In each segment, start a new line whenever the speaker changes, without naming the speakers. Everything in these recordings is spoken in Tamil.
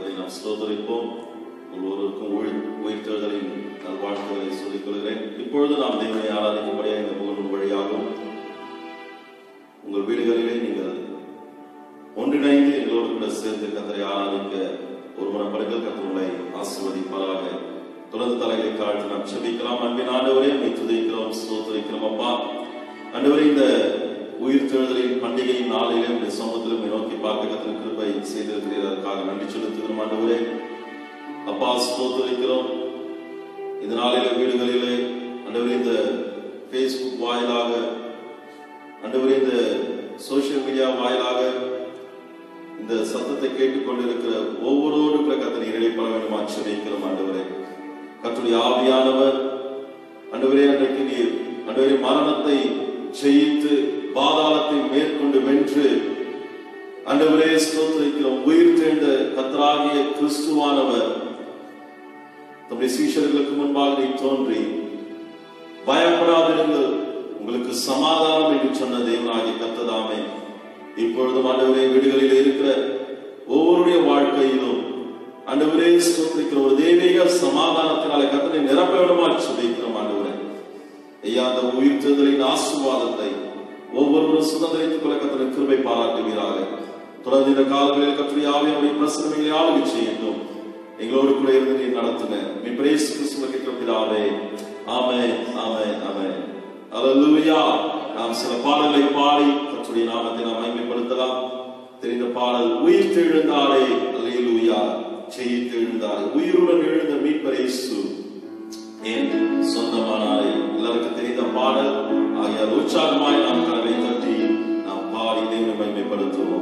நாமத்தை நாம் ஸ்தோத்தரிப்போம் ஒவ்வொருவருக்கும் உயிர் உயிர்த்தெழுதலின் நல்வாழ்த்துக்களை சொல்லிக் கொள்கிறேன் இப்பொழுது நாம் தேவனை ஆராதிக்கும்படியாக இந்த புகழ் வழியாகும் உங்கள் வீடுகளிலே நீங்கள் ஒன்றிணைந்து எங்களோடு கூட சேர்ந்து கத்தரை ஆராதிக்க ஒரு மனப்படுங்கள் கத்தருங்களை ஆசிர்வதிப்பாராக தொடர்ந்து தலைகளை தாழ்த்தி நாம் செபிக்கலாம் அன்பின் ஆண்டவரே உம்மை துதிக்கிறோம் ஸ்தோத்திரிக்கிறோம் அப்பா ஆண்டவரே இந்த உயிர் தெழுதலின் பண்டிகை நாளிலே உடைய சமூகத்தில் உம்மை நோக்கி பார்க்க கத்திர கிருபை செய்திருக்கிறதற்காக நன்றி செலுத்துகிறோம் ஆண்டவரே அப்பா ஸ்தோத்திரிக்கிறோம் இந்த நாளிலே வீடுகளிலே ஆண்டவரே இந்த ஃபேஸ்புக் வாயிலாக ஆண்டவரே இந்த சோசியல் மீடியா வாயிலாக இந்த சத்தத்தை கேட்டுக்கொண்டிருக்கிற ஒவ்வொருவரும் கூட கத்தனை இடைப்பட வேண்டும் ஆச்சரிக்கிறோம் ஆண்டவரே கத்துடைய ஆவியானவர் ஆண்டவரே அன்றைக்கு நீர் ஆண்டவரே மரணத்தை ஜெயித்து பாதாளத்தை மேற்கொண்டு வென்று ஆண்டவரே ஸ்தோத்திரிக்கிறோம் உயிர் தேர்ந்த கத்தராகிய கிறிஸ்துவானவர் தம்முடைய சீஷர்களுக்கு முன்பாக நீ தோன்றி பயப்படாதிருங்கள் உங்களுக்கு சமாதானம் என்று சொன்ன தேவனாகிய கத்ததாமே இப்பொழுதும் ஆண்டவரே வீடுகளில் இருக்கிற ஒவ்வொருடைய வாழ்க்கையிலும் ஆண்டவரே ஸ்தோத்திரிக்கிற ஒரு தெய்வீக சமாதானத்தினால கத்தனை நிரப்ப விடமா சுதைக்கிறோம் ஆண்டவரே ஐயா அந்த உயிர் தேர்தலின் ஆசுவாதத்தை ஒவ்வொருவரும் சுதந்திரித்துக் கொள்ள கத்தனை கிருபை பாராட்டுவீராக தொடர்ந்து இந்த காலங்களில் கத்துடைய ஆவியனுடைய பிரசனங்களை ஆளுகை செய்யட்டும் எங்களோடு கூட இருந்து நீ நடத்துங்க மீ பிரேஸ் கிறிஸ்துவ பிதாவே ஆமே ஆமே ஆமே அல்லேலூயா நாம் சில பாடல்களை பாடி கர்த்தருடைய நாமத்தை நாம் மகிமைப்படுத்தலாம் தெரிந்த பாடல் உயிர் தெழுந்தாரே அல்லேலூயா செய்து எழுந்தாரே உயிருடன் எழுந்த மீட்பர் இயேசு என் சொந்தமானாரே எல்லாருக்கும் தெரிந்த பாடல் ஆகிய உற்சாகமாய் நாம் கனவை தட்டி நாம் பாடி தேவனை மகிமைப்படுத்துவோம்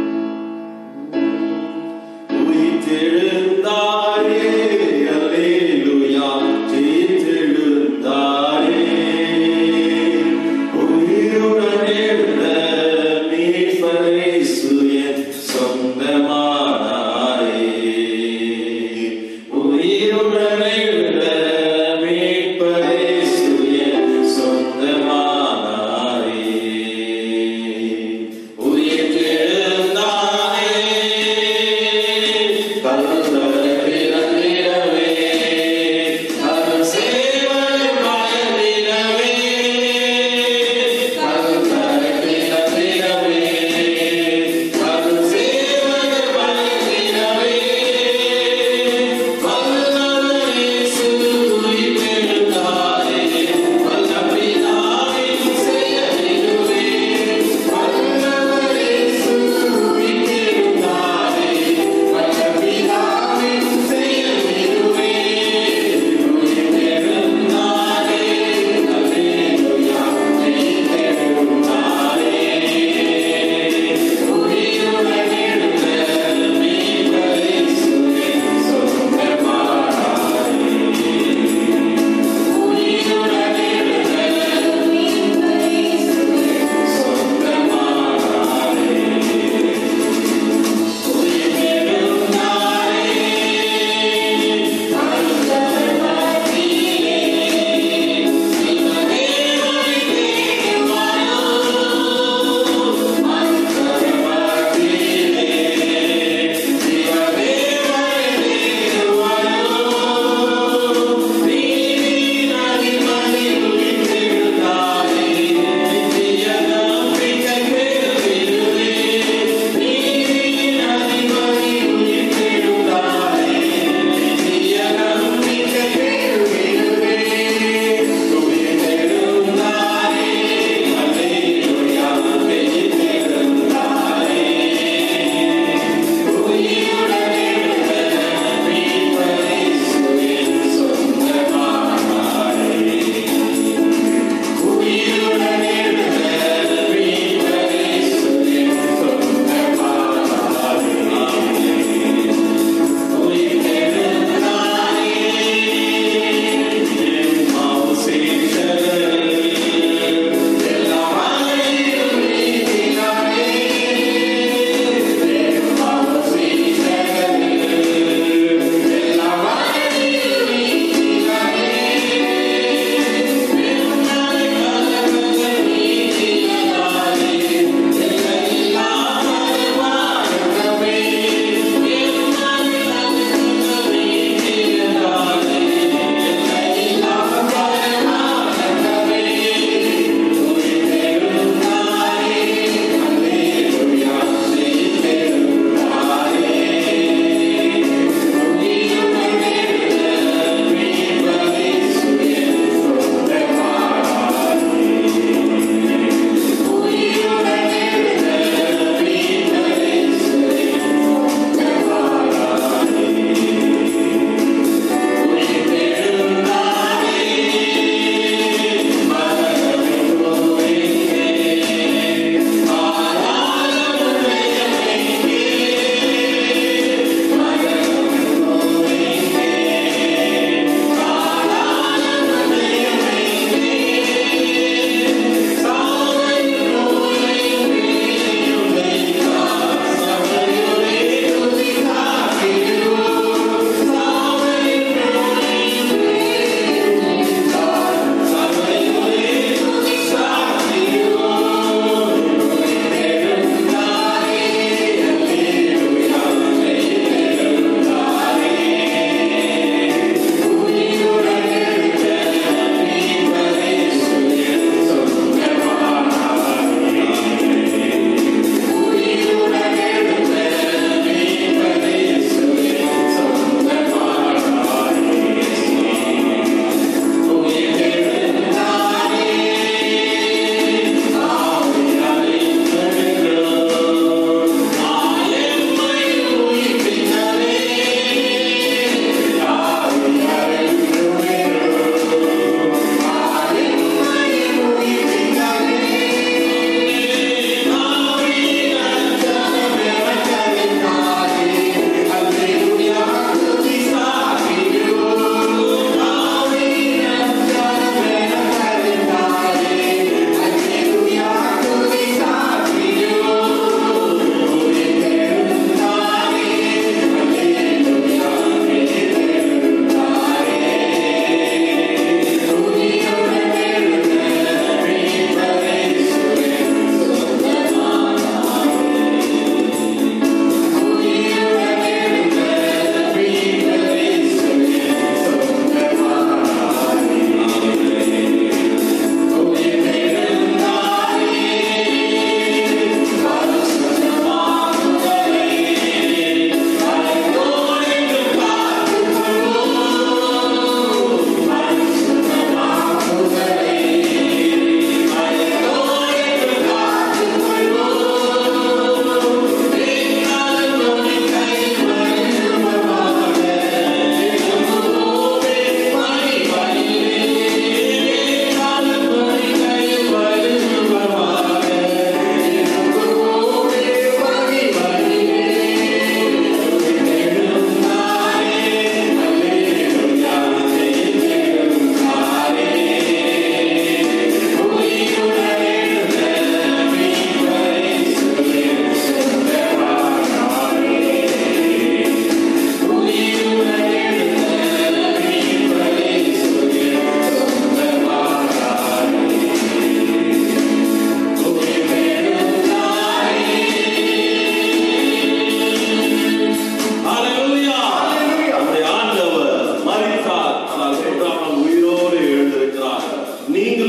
உயிர்த்தெழுந்தாரே அல்லேலூயா ஜெயித்தெழுந்தாரே உயிருடன் எழுந்த மீட்பர் இயேசு என் சொந்தமானாரே உயிருடன் எழுந்த மீட்பர் இயேசு என்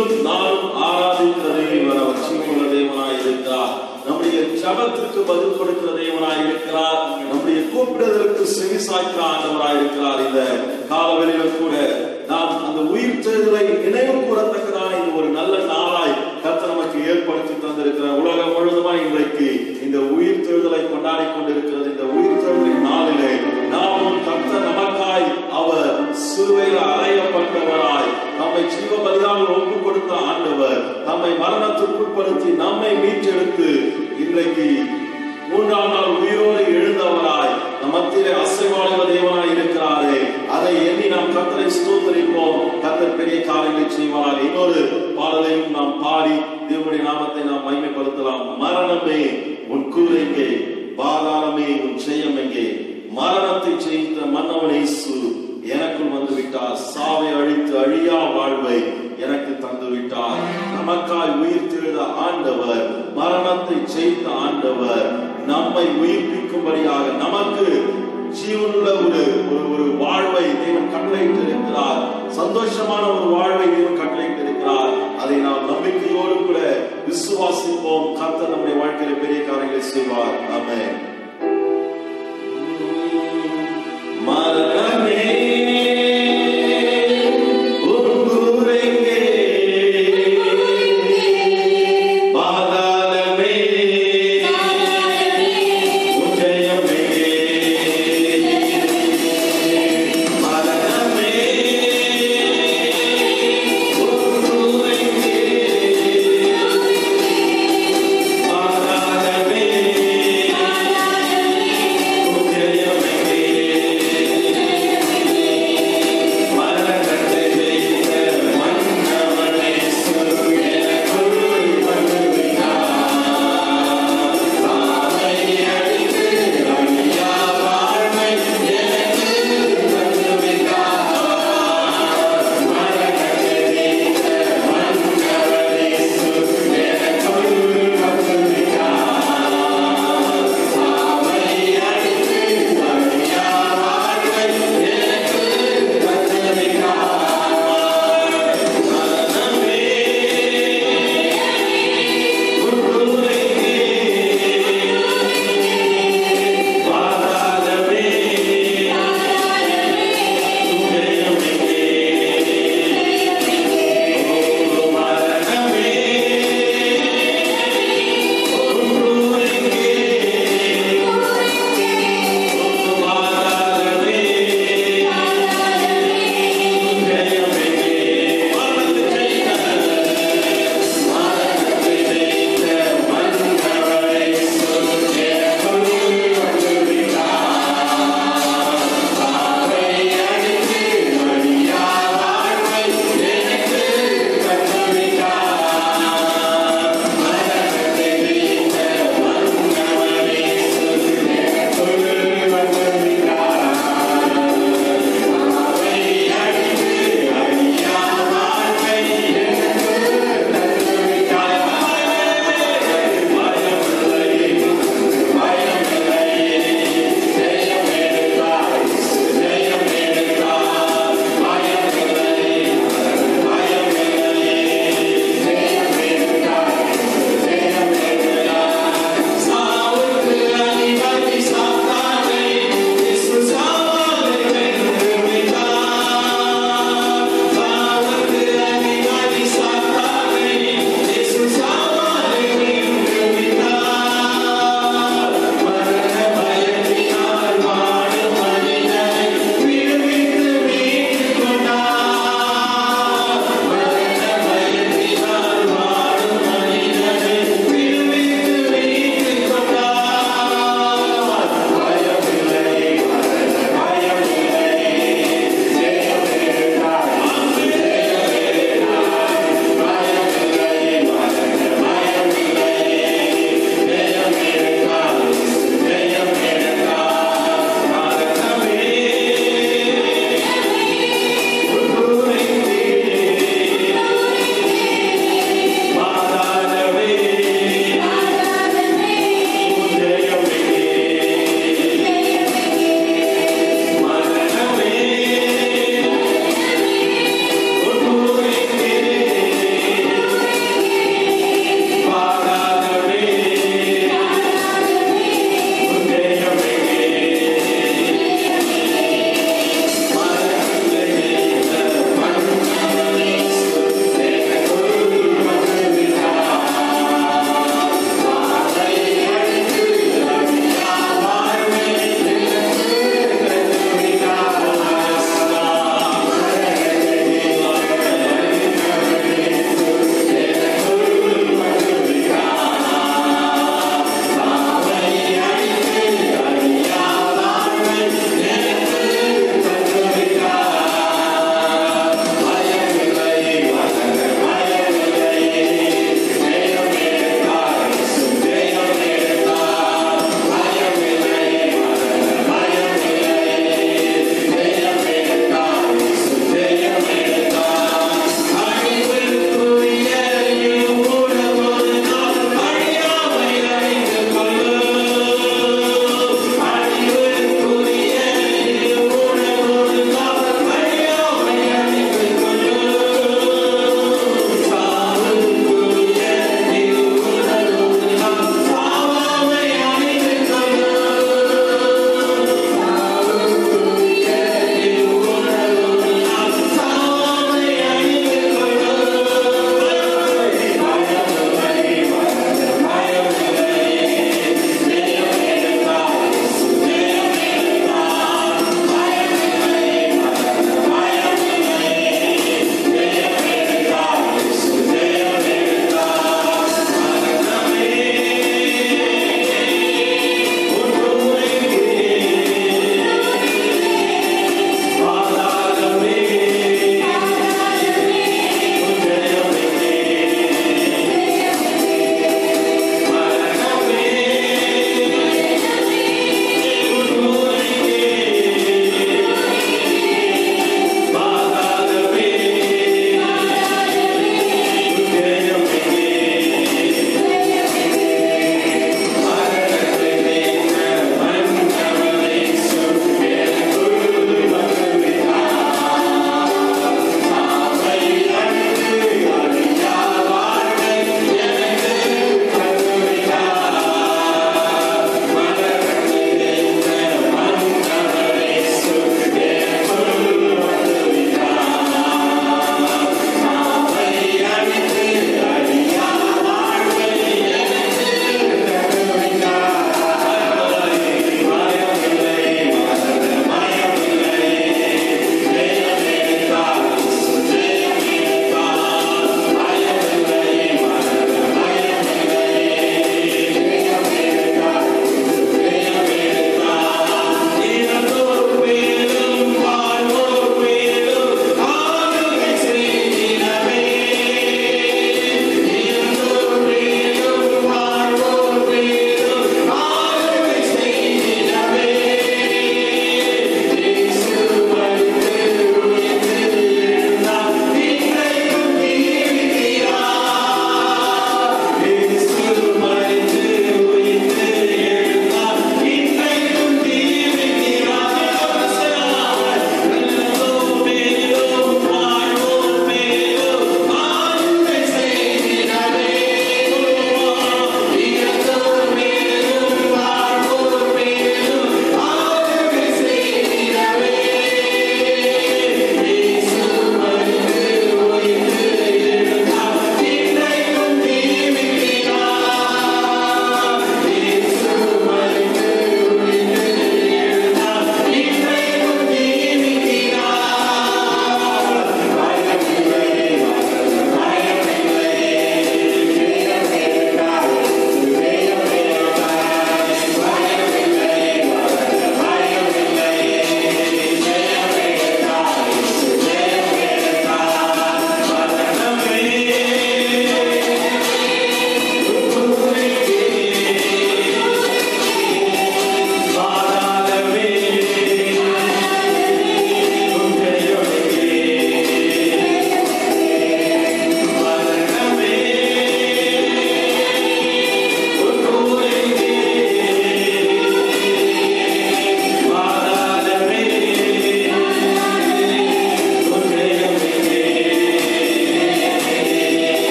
நீங்களும் நானும் ஆராதிக்கிற தேவன் அவர் ஜீவனுள்ள தேவனாய் இருக்கிறார் நம்முடைய ஜபத்திற்கு பதில் கொடுக்கிற தேவனாய் இருக்கிறார் நம்முடைய கூப்பிடுதலுக்கு செவி சாய்க்கிற ஆண்டவராய் இருக்கிறார் இந்த காலவெளியில் கூட நாம் அந்த உயிர் தேர்தலை நினைவு கூறத்தக்கதான இந்த ஒரு நல்ல நாளாய் கர்த்தர் நமக்கு ஏற்படுத்தி தந்திருக்கிறார் உலகம் முழுவதுமாய் இன்றைக்கு இந்த உயிர் தேர்தலை கொண்டாடி கொண்டிருக்கிறது இந்த உயிர் தேர்தலின் நாளிலே நாமும் கர்த்தர் நமக்காய் அவர் சிலுவையில் அறையப்பட்டவராய் நம்மை ஜீவ பலியாக ஒப்பு கொடுத்த ஆண்டவர் நம்மை மரணத்திற்குட்படுத்தி நம்மை மீட்டெடுத்து இன்றைக்கு மூன்றாம் நாள் உயிரோடு எழுந்தவராய் நம் மத்தியிலே அசைவாடுகிற தேவனாய் இருக்கிறாரே அதை எண்ணி நாம் கத்தரை ஸ்தோத்தரிப்போம் கத்தர் பெரிய காரியங்களை செய்வார் இன்னொரு பாடலையும் நாம் பாடி தேவனுடைய நாமத்தை நாம் மகிமைப்படுத்தலாம் மரணமே உன் கூறு எங்கே பாதாளமே உன் ஜெயம் எங்கே மரணத்தை ஜெயித்த மன்னவன் இயேசு எனக்குள் வந்து விட்டார் சாவை அழித்து அழியா வாழ்வை எனக்கு தந்து விட்டார் நமக்காய் உயிர் திருத ஆண்டவர் மரணத்தை ஜெயித்த ஆண்டவர் நம்மை உயிர்ப்பிக்கும்படியாக நமக்கு ஜீவனுள்ள ஒரு ஒரு ஒரு வாழ்வை தேவன் கட்டளையிட்டு இருக்கிறார் சந்தோஷமான ஒரு வாழ்வை தேவன் கட்டளையிட்டு இருக்கிறார் அதை நாம் நம்பிக்கையோடு கூட விசுவாசிப்போம் கர்த்தர் நம்முடைய வாழ்க்கையில பெரிய காரியங்களை செய்வார் ஆமென் மரணமே உன் கூரெங்கே பாதாளமே உன் ஜெயமே மரணமே உன் கூரெங்கே பாதாளமே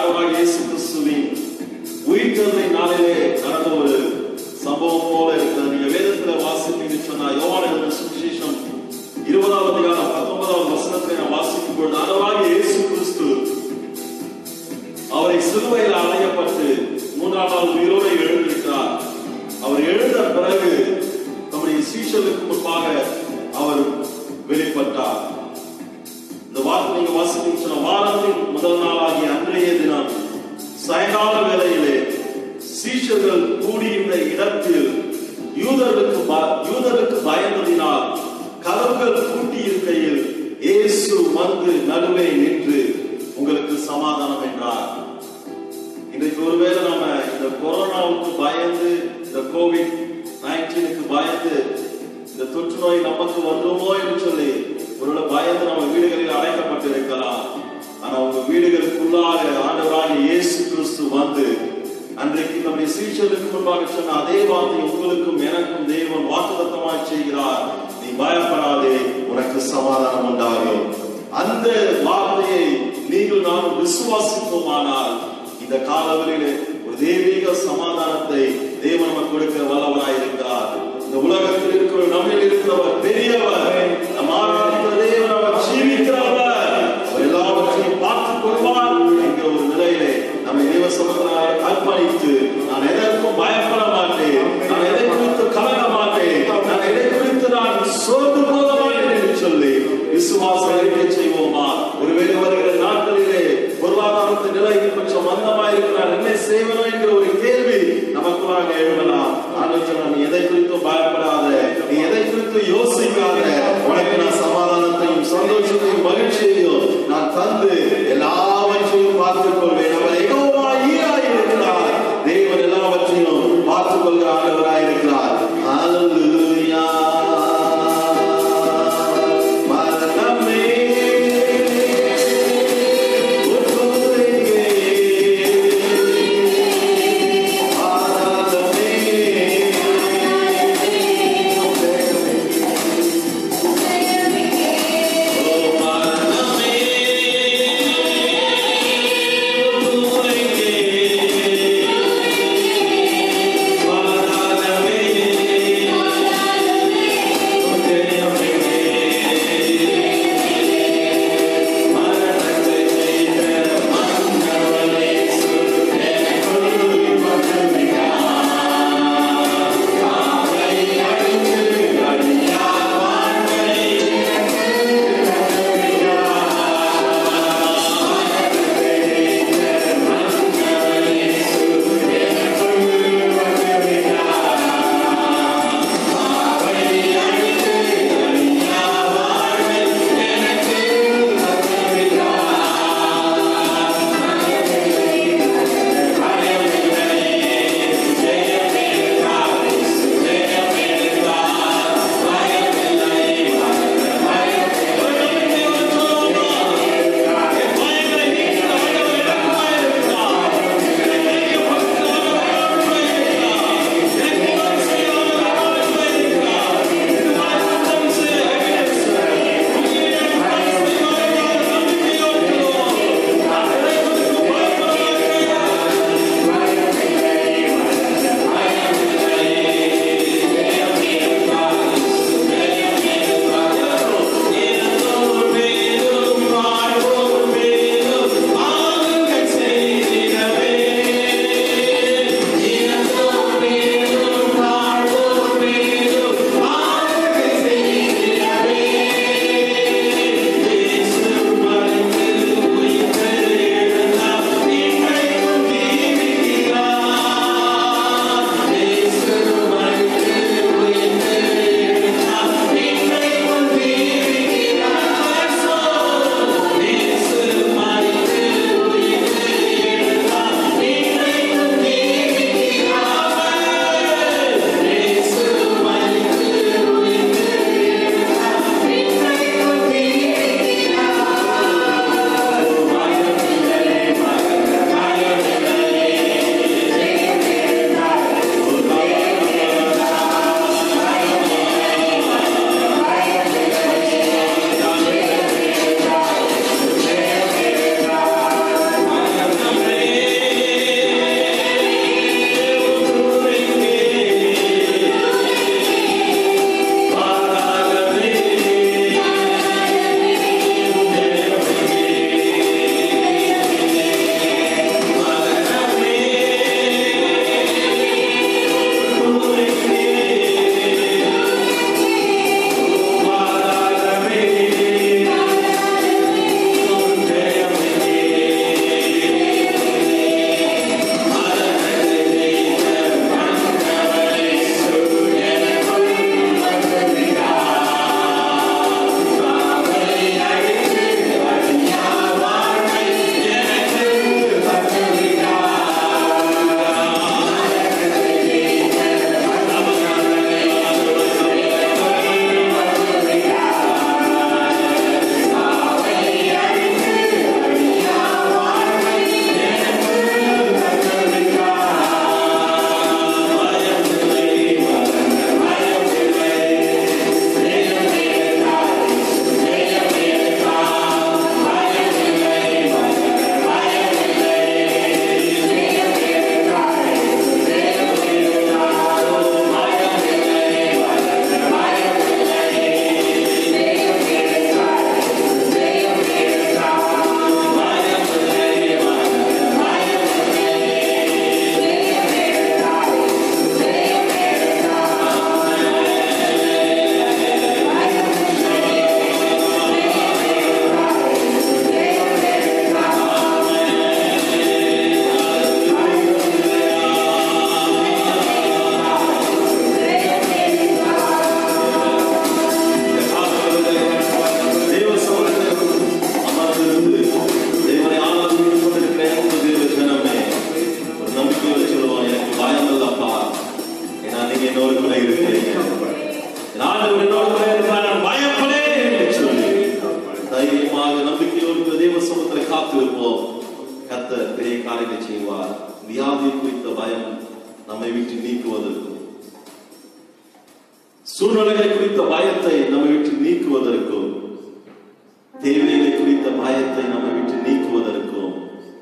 ஆண்டவராக இயேசு கிறிஸ்துவின் உயிர்த்தெழுதலை நாளிலே நடந்த ஒரு சம்பவம் போல இருக்கிறது நீங்க வேதத்துல வாசிப்பீங்கன்னு சொன்னா யோவான் எழுதின சுவிசேஷம் இருபதாவது அதிகாரம் பத்தொன்பதாவது வசனத்தை நான் வாசிக்கும் பொழுது ஆண்டவராக இயேசு கிறிஸ்து அவரை சிலுவையில் அறையப்பட்டு மூன்றாம் நாள் உயிரோடு எழுந்திருக்கிறார் அவர் எழுந்த பிறகு நம்முடைய சீஷருக்கு முன்பாக அவர் வெளிப்பட்டார் இந்த வார்த்தை நீங்க வாசிப்பீங்க சொன்ன வாரத்தின் முதல் நாளாகிய அன்றைய தினம் சாயங்கால வேளையிலே சீஷர்கள் கூடியிருந்த இடத்தில் யூதர்களுக்கு ப- யூதர்களுக்கு பயந்ததினால் கதவுகள் பூட்டி இருக்கையில் இயேசு வந்து நடுவே நின்று உங்களுக்கு சமாதானம் என்றார் இன்றைக்கு ஒருவேளை நம்ம இந்த கொரோனாவுக்கு பயந்து இந்த கோவிட் நைன்டீனுக்கு பயந்து இந்த தொற்று நோய் நமக்கு வந்துருமோ என்று சொல்லி ஒருவேளை பயந்து நம்ம வீடுகளில் அடைக்கப்பட்டு இருக்கலாம் ஆனா உங்க வீடுகளுக்குள்ளாக ஆண்டவராக இயேசு கிறிஸ்து வந்து அன்றைக்கு நம்முடைய சீஷருக்கு முன்பாக சொன்ன அதே வார்த்தை உங்களுக்கும் எனக்கும் தேவன் வாக்குத்தத்தமாய் செய்கிறார் நீ பயப்படாதே உனக்கு சமாதானம் உண்டாகும் அந்த வார்த்தையை நீங்கள் நாம் விசுவாசிப்போமானால் இந்த காலவெளியிலே ஒரு தெய்வீக சமாதானத்தை தேவன் நமக்கு கொடுக்க வல்லவராய் இருக்கிறார் இந்த உலகத்தில் இருக்கிற நம்மில் இருக்கிறவர் பெரியவர் நம் ஆராதித்த தேவன் அவர் ஜீவிக்கிறவர் அவர் எல்லாவற்றையும் பார்த்துக் கொள்வார் என்கிற ஒரு நிலையிலே நம்மை தேவ சமூகத்தினாலே அர்ப்பணித்து நான் எதற்கும் பயப்பட மாட்டேன் நான் எதை குறித்து கலங்க மாட்டேன் நான் எதை குறித்து நான் சோர்ந்து போக மாட்டேன் என்று சொல்லி விசுவாசம் அறிக்கை செய்வோமா ஒருவேளை வருகிற நாட்களிலே பொருளாதாரத்து நிலை கொஞ்சம் மந்தமா இருக்கிறார் என்ன செய்வனோ என்கிற ஒரு கேள்வி நமக்குள்ளாக எழுதலாம் ஆண்டவர் சொன்னார், நீ எதை குறித்தும் பயப்படாத நீ எதை குறித்தும் யோசிக்காத காரியங்களை செய்வார் வியாதி குறித்த பயம் நம்மை விட்டு நீக்குவதற்கும் சூழ்நிலைகளை குறித்த பயத்தை நம்மை விட்டு நீக்குவதற்கும் தேவைகளை குறித்த பயத்தை நம்மை விட்டு நீக்குவதற்கும்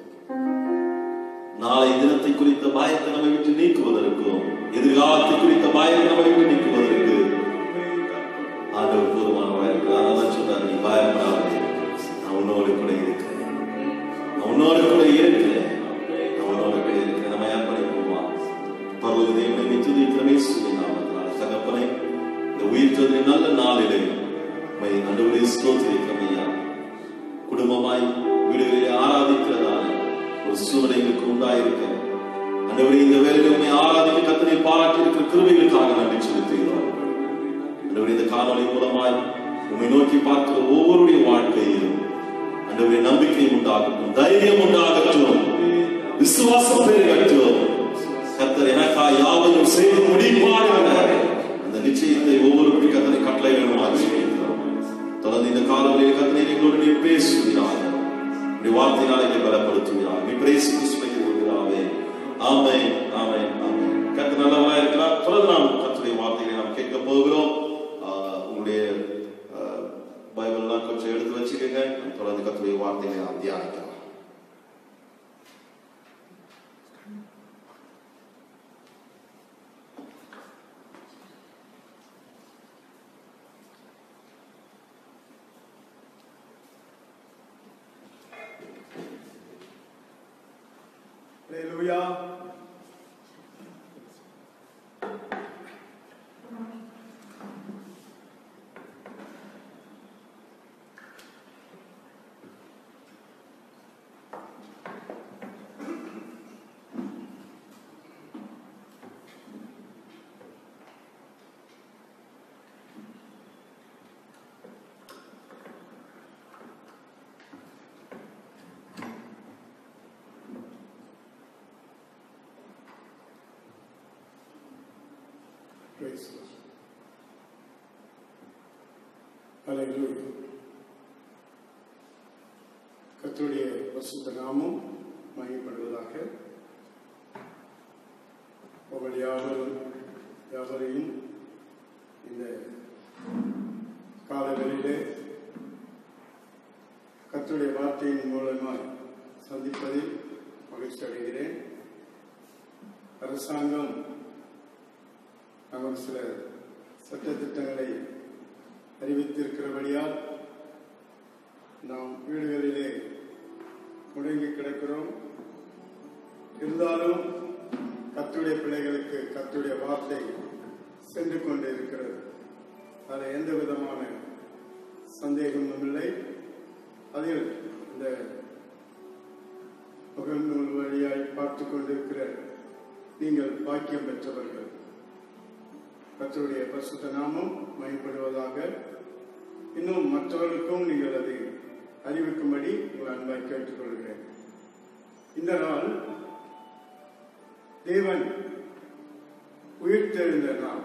நாளை தினத்தை குறித்த பயத்தை நம்மை விட்டு நீக்குவதற்கும் எதிர்காலத்தை குறித்த பயத்தை நம்மை விட்டு நீக்குவதற்கு ஆண்டவர் போதுமானவராக இருக்கிறார் அதான் சொல்றாரு நீ பயப்படாதே நான் உன்னோடு கூட இருக்கிறேன் நான் உன்னோடு கூட இருக்கிறேன் நான் உன்னோடு கூட இருக்கிறேன் நம்ம யார் படிப்போமா பரவ தேவனை நித்துதிக்கிறமே சொல்லி நாமத்தினால தகப்பனை இந்த உயிர் தந்தை நல்ல நாளிலே மை நடுவரை ஸ்தோத்திரிக்கிறோம் ஐயா குடும்பமாய் வீடுகளை ஆராதிக்கிறதான ஒரு சூழ்நிலை எங்களுக்கு உண்டாயிருக்க அண்டவரே இந்த வேலையில் உண்மை ஆராதிக்க கத்தனை பாராட்டி இருக்கிற கிருமைகளுக்காக நன்றி செலுத்துகிறோம் அண்டவரே இந்த காணொளி மூலமாய் உண்மை நோக்கி பார்க்கிற ஒவ்வொருடைய வாழ்க்கையிலும் அண்டவரே நம்பிக்கை உண்டாகட்டும் தைரியம் உண்டாகட்டும் விசுவாசம் பெருகட்டும் கத்தர் எனக்கா யாவையும் செய்து முடிப்பார் என்ற அந்த நிச்சயத்தை ஒவ்வொருவருடைய கத்தனை கட்டளை வேணுமாக செய்கிறோம் தொடர்ந்து இந்த காலங்களில் கத்தனை எங்களோடு நீ பேசுகிறார் உடைய வார்த்தையினால் எங்களை பலப்படுத்துகிறார் நீ பிரேசி கிறிஸ்துவை கொடுக்கிறாவே ஆமை ஆமை ஆமை கத்து நல்லவனா இருக்கிறார் தொடர்ந்து நாம் கத்துடைய வார்த்தைகளை நாம் கேட்க போகிறோம் ஆஹ் உங்களுடைய ஆஹ், பைபிள்லாம் கொஞ்சம் எடுத்து வச்சுக்கோங்க நாம் தொடர்ந்து கத்துடைய வார்த்தைகளை நாம் தியானிக்கலாம்
Hallelujah. Praise the Lord. Hallelujah. கர்த்தருடைய பசுத்த நாமம் மகிமைப்படுவதாக உங்கள் யாவரும் யாவரையும் இந்த காலங்களிலே கர்த்தருடைய வார்த்தையின் மூலமாய் சந்திப்பதில் மகிழ்ச்சி அடைகிறேன் அரசாங்கம் நமக்கு சில சட்டத்திட்டங்களை அறிவித்திருக்கிறபடியால் நாம் வீடுகளிலே முடங்கி கிடக்கிறோம் இருந்தாலும் கத்துடைய பிள்ளைகளுக்கு கத்துடைய வார்த்தை சென்று கொண்டு இருக்கிறது அதில் எந்த விதமான சந்தேகமும் இல்லை அதில் இந்த முகநூல் வழியாய் பார்த்து கொண்டிருக்கிற நீங்கள் பாக்கியம் பெற்றவர்கள் கர்த்தருடைய பரிசுத்த நாமம் மயப்படுவதாக இன்னும் மற்றவர்களுக்கும் நீங்கள் அதை அறிவிக்கும்படி உங்கள் அன்பாய் கேட்டுக்கொள்கிறேன் இந்த நாள் தேவன் உயிர்த்தெழுந்த நாள்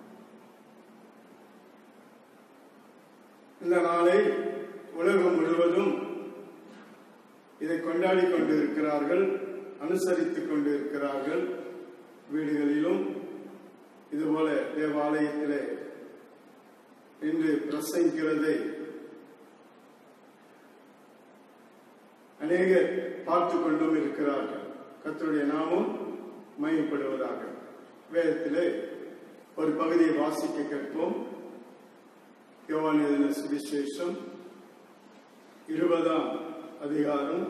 இந்த நாளை உலகம் முழுவதும் இதை கொண்டாடி கொண்டிருக்கிறார்கள் அனுசரித்துக் கொண்டிருக்கிறார்கள் வீடுகளிலும் இதுபோல தேவாலயத்திலே இன்று பிரசங்கிக்கிறதை அநேகர் பார்த்து கொண்டும் இருக்கிறார்கள் கர்த்தருடைய நாமம் மையப்படுவதாக வேதத்திலே ஒரு பகுதியை வாசிக்க கேட்போம் யோவான் எழுதின சுவிசேஷம் இருபதாம் அதிகாரம்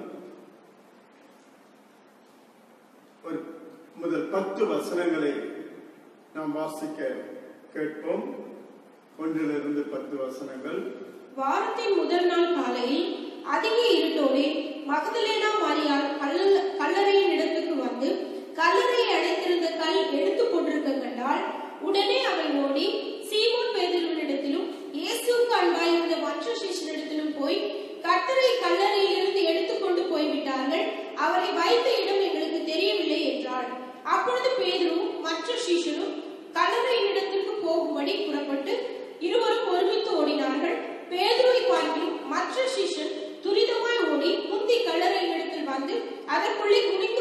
ஒரு முதல் பத்து வசனங்களை நாம் வாசிக்க கேட்போம் ஒன்றிலிருந்து பத்து வசனங்கள்
வாரத்தின் முதல் நாள் காலையில் அதிக இருட்டோடே மகதலேனா மாரியால் கல்லல் கல்லறையின் இடத்துக்கு வந்து கல்லறையை அடைத்திருந்த கல் எடுத்து போட்டிருக்க கண்டால் உடனே அவள் ஓடி சீமோன் பேதுருவினிடத்திலும் இயேசுவுக்கு அன்பாயிருந்த மற்ற சிஷ்யனிடத்திலும் போய் கர்த்தரை கல்லறையிலிருந்து எடுத்துக்கொண்டு போய்விட்டார்கள் அவரை வைத்த இடம் எங்களுக்கு தெரியவில்லை என்றாள் அப்பொழுது பேதுருவும் மற்ற சீஷரும் கல்லறையின் இடத்திற்கு போகும்படி புறப்பட்டு இருவரும் ஒருமித்து ஓடினார்கள் பேதுருவை பார்க்கிலும் மற்ற சிஷ்யன் துரிதமாய் ஓடி முந்தி கல்லறையின் இடத்தில் வந்து அதற்குள்ளே குனிந்து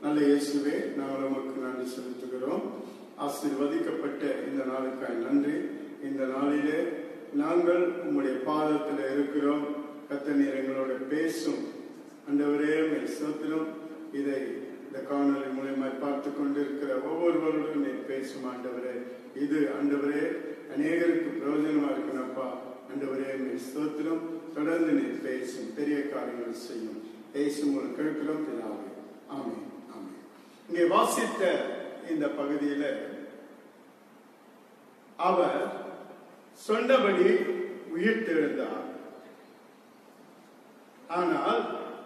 நல்ல இயேசுவே நாங்கள் உமக்கு நன்றி செலுத்துகிறோம் ஆசீர்வதிக்கப்பட்ட இந்த நாளுக்காய் நன்றி இந்த நாளிலே நாங்கள் உம்முடைய பாதத்தில் இருக்கிறோம் கத்த நீர் எங்களோட பேசும் அண்டவரே உம்மை ஸ்தோத்திரம் இதை இந்த காணொலி மூலியமாய் பார்த்து கொண்டிருக்கிற ஒவ்வொருவருடன் நீர் பேசும் ஆண்டவரே இது ஆண்டவரே அநேகருக்கு பிரயோஜனமா இருக்கணும்ப்பா ஆண்டவரே உம்மை ஸ்தோத்திரம் தொடர்ந்து நீர் பேசும் பெரிய காரியங்கள் செய்யும் பேசும் ஒரு கேட்கிறோம் பிதாவே ஆமென் ஆமென் இங்கே வாசித்த இந்த பகுதியில அவர் சொன்னபடி உயிர்த்தெழுந்தார் ஆனால்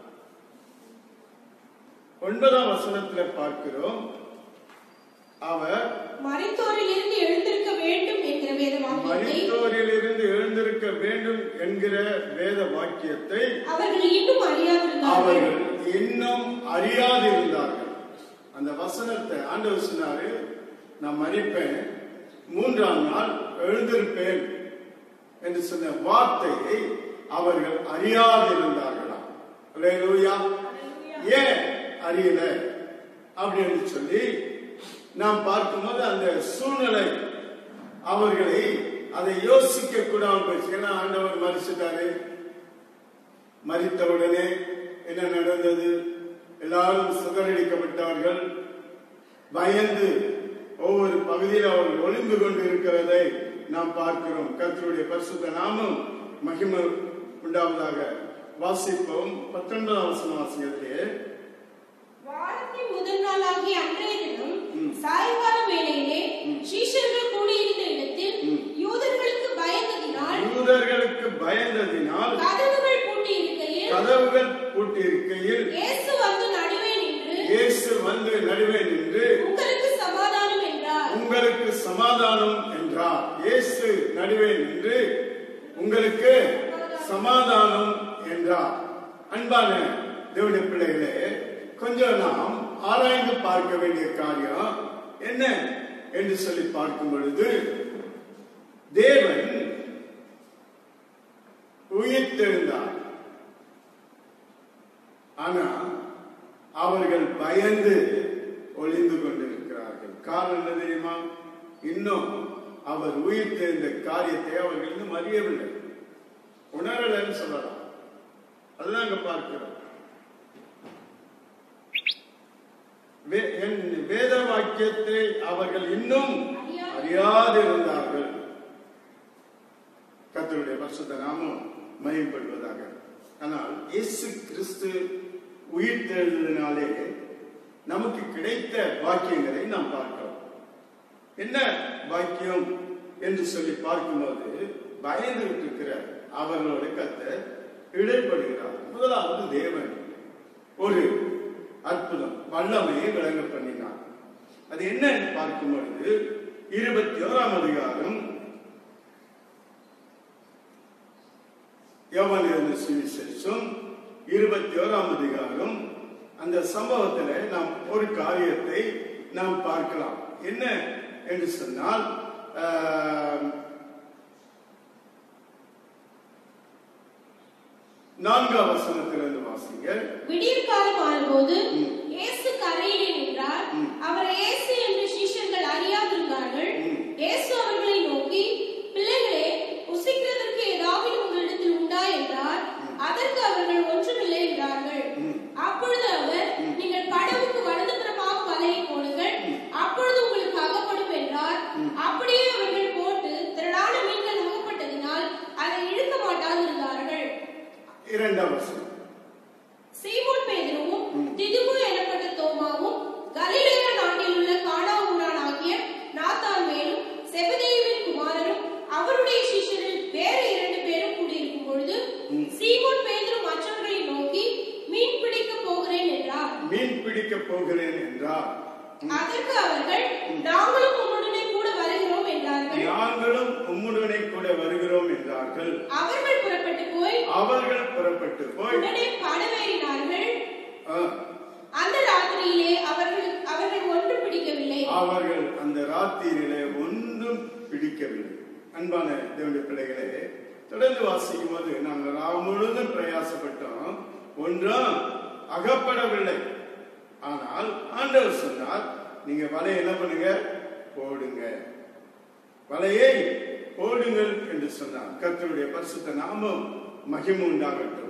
ஒன்பதாம் வசனத்துல பார்க்கிறோம் அவர்
மரித்தோரிலிருந்து எழுந்திருக்க வேண்டும் என்கிற வேத வாக்கியத்தை
மரித்தோரிலிருந்து எழுந்திருக்க வேண்டும் என்கிற வேத வாக்கியத்தை
அவர்கள் இன்னும் அறியாதிருந்தார்கள்
அவர்கள் இன்னும் அறியாதிருந்தார்கள் அந்த வசனத்தை ஆண்டவர் சொன்னாரு நான் மறிப்பேன் மூன்றாம் நாள் எழுந்திருப்பேன் என்று சொன்ன வார்த்தையை அவர்கள் அறியாதிருந்தார்களாம் அல்லேலூயா ஏன் அறியல அப்படின்னு சொல்லி நாம் பார்க்கும்போது அந்த சூழ்நிலை அவர்களை அதை யோசிக்க கூடாமல் போயிடுச்சு ஏன்னா ஆண்டவர் மறிச்சிட்டாரு மறித்தவுடனே என்ன நடந்தது எல்லாரும் சிதறடிக்கப்பட்டார்கள் பயந்து ஒவ்வொரு பகுதியில் அவர்கள் ஒளிந்து கொண்டு இருக்கிறதை நாம் பார்க்கிறோம் கர்த்தருடைய பரிசுத்த நாமம் மகிமை உண்டாவதாக வாசிப்போம் பத்தொன்பதாம் வசனம் வாசிக்கிறதே
வாரத்தின் முதல் நாளாகிய அன்றைய தினம்
ம்.
சாயங்கால வேளையிலே சீஷர்கள் கூடியிருந்த இடத்தில்
ம்.
யூதர்களுக்கு பயந்ததினால்
யூதர்களுக்கு பயந்ததினால்
கதவுகள் பூட்டி இருக்கையில்
கதவுகள் பூட்டியிருக்கையில்
இயேசு வந்து நடுவே நின்று
இயேசு வந்து நடுவே நின்று
உங்களுக்கு சமாதானம் என்றார்
உங்களுக்கு சமாதானம் என்றார் இயேசு நடுவே நின்று உங்களுக்கு சமாதானம் என்றார் அன்பான தேவனுடைய பிள்ளைகளே கொஞ்சம் நாம் ஆராய்ந்து பார்க்க வேண்டிய காரியம் என்ன என்று சொல்லி பார்க்கும் பொழுது தேவன் உயிர்த்தெழுந்தார் ஆனா அவர்கள் பயந்து ஒளிந்து கொண்டிருக்கிறார்கள் காரணம் என்ன தெரியுமா இன்னும் அவர் உயிர் தெரிந்த காரியத்தை அவர்கள் இன்னும் அறியவில்லை உணரலன்னு சொல்லலாம் அதுதான் அங்க பார்க்கிறோம் வே- என் வேத வாக்கியத்தை அவர்கள் இன்னும் அறியாதிருந்தார்கள் கர்த்தருடைய பரிசுத்த நாமம் மயப்படுவதாக ஆனால் இயேசு கிறிஸ்து உயிர் தெழுந்ததினாலே நமக்கு கிடைத்த வாக்கியங்களை நாம் பார்க்கிறோம் என்ன வாக்கியம் என்று சொல்லி பார்க்கும்போது பயந்து இருக்கிற அவர்களோட கத்த இடைப்படுகிறார் முதலாவது தேவன் ஒரு அற்புதம் வல்லமையை விளங்க பண்ணினார் அது என்னன்னு பார்க்கும் பொழுது இருபத்தி ஓராம் அதிகாரம் யோவான் எழுதின சுவிசேஷம் இருபத்தி ஓராம் அதிகாரம் அந்த சம்பவத்துல நாம் ஒரு காரியத்தை நாம் பார்க்கலாம் என்ன என்று சொன்னால் ஆஹ், நான்காம் வசனத்திலிருந்து வாசிங்க
விடியற் காலம் ஆனபோது
ம்.
இயேசு கரையிலே நின்றார்
ம்.
அவர் இயேசு என்று சீஷர்கள் அறியாதிருந்தார்கள்
ம்.
இயேசு அவர்களை நோக்கி பிள்ளைகளே புசிக்கிறதற்கு ஏதாவது உங்களிடத்தில் உண்டா என்றார் அதற்கு அவர்கள் ஒன்றுமில்லை என்றார்கள்
ம்.
அப்பொழுது அவர் நீங்கள் படவுக்கு வலதுபுறமாக வலையை போடுங்கள் அப்பொழுது உங்களுக்கு அகப்படும் என்றார் அப்படியே அவர்கள் போட்டு திரளான மீன்கள் அகப்பட்டதினால் அதை இழுக்க மாட்டாதிருந்தார்கள்
இரண்டாம் வசனம்
சீமோன் பேதுருவும் திதுமு எனப்பட்ட தோமாவும் கலிலேயா நாட்டில் உள்ள கானா ஊரானாகிய நாத்தான்வேலும் செபதேயுவின் குமாரரும் அவருடைய சிஷ்யரில் வேறு இரண்டு பேரும் கூடியிருக்கும் பொழுது சீமோன் பேதுரு மற்றவர்களை நோக்கி மீன் பிடிக்க போகிறேன் என்றார்
மீன் பிடிக்க போகிறேன் என்றார்
அதற்கு அவர்கள் நாங்களும் உம்முடனே கூட வருகிறோம் என்றார்கள்
நாங்களும் உம்முடனே கூட வருகிறோம் என்றார்கள்
அவர்கள் புறப்பட்டு போய்
அவர்கள் புறப்பட்டு போய்
உடனே படவேறினார்கள்
ஆ,
அந்த ராத்திரியிலே அவர்கள் அவர்கள் ஒன்றும் பிடிக்கவில்லை
அவர்கள் அந்த ராத்திரியிலே ஒன்றும் பிடிக்கவில்லை அன்பான தேவனுடைய பிள்ளைகளே தொடர்ந்து வாசிக்கும் போது நாங்கள் ராம் முழுதும் பிரயாசப்பட்டோம் ஒன்றும் அகப்படவில்லை ஆனால் ஆண்டவர் சொன்னார் நீங்க வலையை என்ன பண்ணுங்க போடுங்க வலையை போடுங்கள் என்று சொன்னார் கர்த்தருடைய பரிசுத்த நாமம் மகிமை உண்டாகட்டும்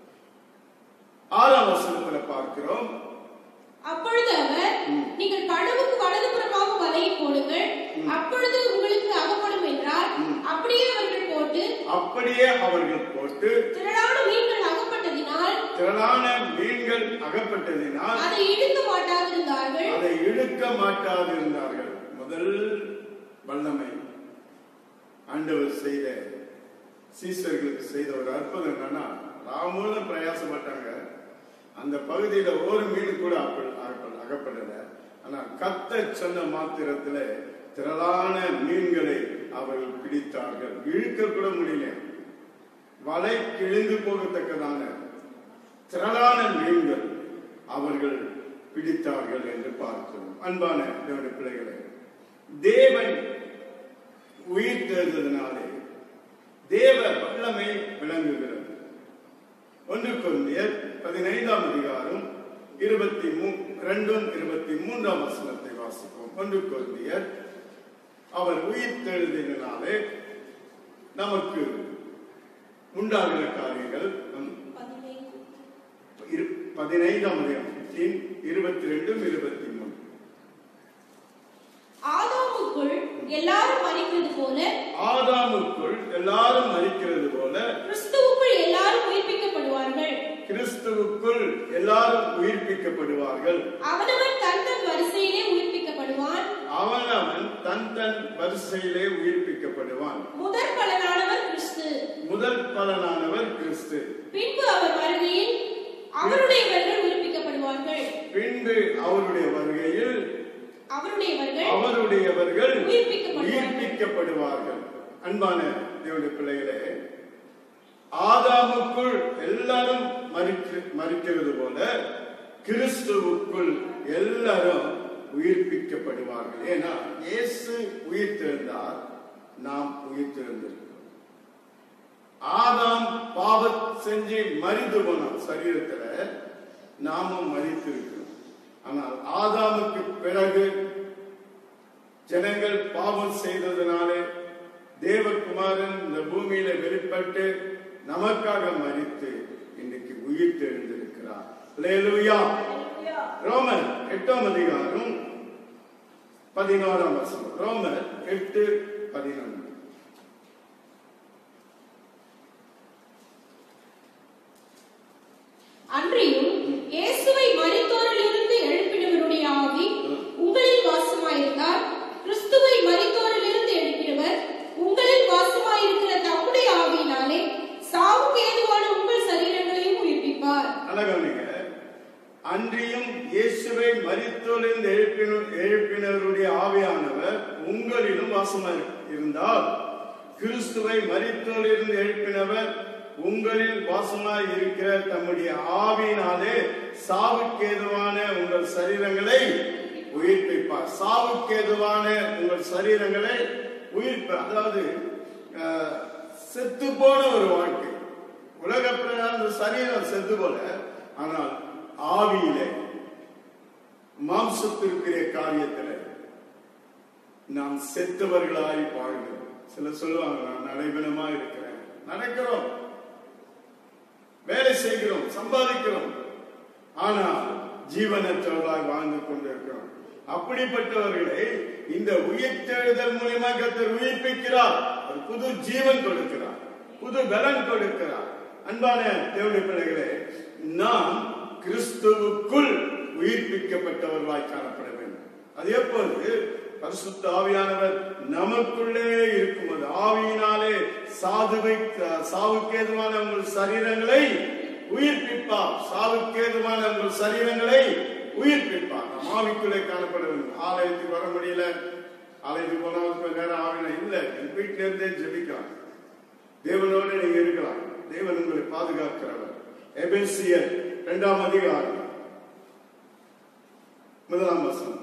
ஆறாம் வசனத்துல பார்க்கிறோம்
அப்பொழுது அவர் நீங்கள் படவுக்கு வலதுபுறமாக வலையை போடுங்கள் அப்பொழுது உங்களுக்கு அகப்படும் என்றார் அப்படியே அவர்கள் போட்டு
அப்படியே அவர்கள் போட்டு
திரளான மீன்கள் அகப்பட்டதினால்
திரளான மீன்கள் அகப்பட்டதினால்
அதை இழுக்க மாட்டாதிருந்தார்கள்
அதை இழுக்க மாட்டாதிருந்தார்கள் முதல் வல்லமை ஆண்டவர் செய்த சீசர்களுக்கு செய்த ஒரு அற்புதம் என்னன்னா ராமூலம் பிரயாசப்பட்டாங்க அந்த பகுதியில ஒரு மீன் கூட அப்ப- அகப்ப- அகப்படல ஆனா கத்த சொன்ன மாத்திரத்துல திரளான மீன்களை அவர்கள் பிடித்தார்கள் இழுக்க கூட முடியல வலை கிழிந்து போகத்தக்கதான திரளான மீன்கள் அவர்கள் பிடித்தார்கள் என்று பார்க்கிறோம் அன்பான தேவனுடைய பிள்ளைகளே தேவன் உயிர் தேர்ந்ததினாலே தேவ வல்லமை விளங்குகிறது ஒன்று கொந்தியர் பதினைந்தாம் அதிகாரம் இருபத்தி மூ ரெண்டும் இருபத்தி மூன்றாம் வசனத்தை வாசிப்போம் ஒன்று கொந்தியர் அவர் உயிர் தெழுதினாலே நமக்கு உண்டாகிற காரியங்கள் ம், இரு- பதினைந்தாம் அதிகாரத்தின் இருபத்தி ரெண்டும் இருபத்தி மூணு
ஆதாமுக்குள் எல்லாரும் மறிக்கிறது போல
ஆதாமுக்குள் எல்லாரும் மறிக்கிறது போல
கிறிஸ்துவுக்குள் எல்லாரும் உயிர்ப்பிக்கப்படுவார்கள்
கிறிஸ்துவுக்குள் எல்லாரும் உயிர்ப்பிக்கப்படுவார்கள்
அவனவன் தன் தன் வரிசையிலே உயிர்ப்பிக்கப்படுவான்
அவனவன் தன் தன் வரிசையிலே உயிர்ப்பிக்கப்படுவான்
முதற் பலனானவர் கிறிஸ்து
முதல் பலனானவர் கிறிஸ்து
பின்பு அவர் வருகையில் அவருடையவர்கள் உயிர்ப்பிக்கப்படுவார்கள்
பின்பு அவருடைய வருகையில்
அவருடையவர்கள்
அவருடையவர்கள்
உயிர்ப்பிக்கப்படுவார்கள்.
உயிர்ப்பிக்கப்படுவார்கள் அன்பான தேவனுடைய பிள்ளைகளே ஆதாமுக்குள் எல்லாரும் மறிக்க- மறிக்கிறது போல கிறிஸ்துவுக்குள் எல்லாரும் உயிர்ப்பிக்கப்படுவார்கள் ஏன்னா இயேசு உயிர் தெழுந்தார் நாம் உயிர் தெழுந்திருக்கிறோம் ஆதாம் பாவம் செஞ்சு மறித்து போனோம் சரீரத்துல நாமும் மறித்து இருக்கிறோம் ஆனால் ஆதாமுக்கு பிறகு ஜனங்கள் பாவம் செய்ததினாலே தேவகுமாரன் இந்த பூமியில வெளிப்பட்டு நமக்காக மறித்து இன்னைக்கு உயிர் தெழுந்திருக்கிறார் அல்லேலூயா ரோமர் எட்டாம் அதிகாரம் பதினோராம் வசனம் ரோமர் எட்டு பதினொன்று
அன்றியும் இயேசுவை மரித்தோரிலிருந்து எழுப்பினவருடைய ஆவி உங்களில் வாசமாயிருந்தால் கிறிஸ்துவை மரித்தோரிலிருந்து எழுப்பினவர் உங்களில் வாசமாயிருக்கிற தம்முடைய ஆவியினாலே சாவுக்கு ஏதுவான உங்கள் சரீரங்களையும் உயிர்ப்பிப்பார்
அழகானுங்க அன்றியும் இயேசுவை மரித்தோலிருந்து எழுப்பின எழுப்பினருடைய ஆவியானவர் உங்களிலும் வாசமா இருந்தால் கிறிஸ்துவை மரித்தோலிருந்து எழுப்பினவர் உங்களில் வாசமாய் இருக்கிற தம்முடைய ஆவியினாலே சாவுக்கேதுவான உங்கள் சரீரங்களை உயிர்ப்பிப்பார் சாவுக்கேதுவான உங்கள் சரீரங்களை உயிர்ப்ப அதாவது செத்து போன ஒரு வாழ்க்கை உலக பிரகாரம் சரீரம் செத்து போல ஆனால் ஆவியிலே மாம்சத்திற்குரிய காரியத்தில் நாம் செத்தவர்களாய் வாழ்கிறோம் சிலர் சொல்லுவாங்க நான் நடைபெணமா இருக்கிறேன் நடக்கிறோம் வேலை செய்கிறோம் சம்பாதிக்கிறோம் ஆனால் ஜீவனற்றவர்களாய் வாழ்ந்து கொண்டிருக்கிறோம் அப்படிப்பட்டவர்களை இந்த உயிர்த்தெழுதல் மூலியமா கத்தர் உயிர்ப்பிக்கிறார் ஒரு புது ஜீவன் கொடுக்கிறார் புது பலன் கொடுக்கிறார் அன்பான தேவனுடைய பிள்ளைகளே நாம் கிறிஸ்துவுக்குள் உயிர்ப்பிக்கப்பட்டவர்களாய் காணப்பட வேண்டும் அது எப்போது பரிசுத்த ஆவியானவர் நமக்குள்ளே இருக்கும்போது ஆவியினாலே சாதுவை சாவுக்கேதுவான உங்கள் சரீரங்களை உயிர்ப்பிப்பார் சாவுக்கேதுவான உங்கள் சரீரங்களை உயிர்ப்பிப்பார் நாம் ஆவிக்குள்ளே காணப்பட வேண்டும் ஆலயத்துக்கு வர முடியல ஆலயத்துக்கு போனால் கொஞ்ச நேரம் ஆவினா இல்ல என் வீட்டில இருந்தே ஜெபிக்கலாம் தேவனோடு நீங்க இருக்கலாம் தேவன் உங்களை பாதுகாக்கிறவர் எபேசியர் இரண்டாம் அதிகாரம் முதலாம் வசனம்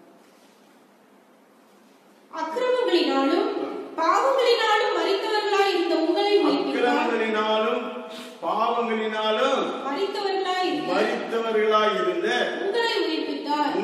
அக்கிரமங்களினாலும் பாவங்களினாலும் மறித்தவர்களாய் இருந்த உங்களை உயிர்ப்பிப்பார்
அக்கிரமங்களினாலும் பாவங்களினாலும்
மறித்தவர்களாய் இருந்த
மறித்தவர்களாய் இருந்த
உங்களை உயிர்ப்பிப்பார்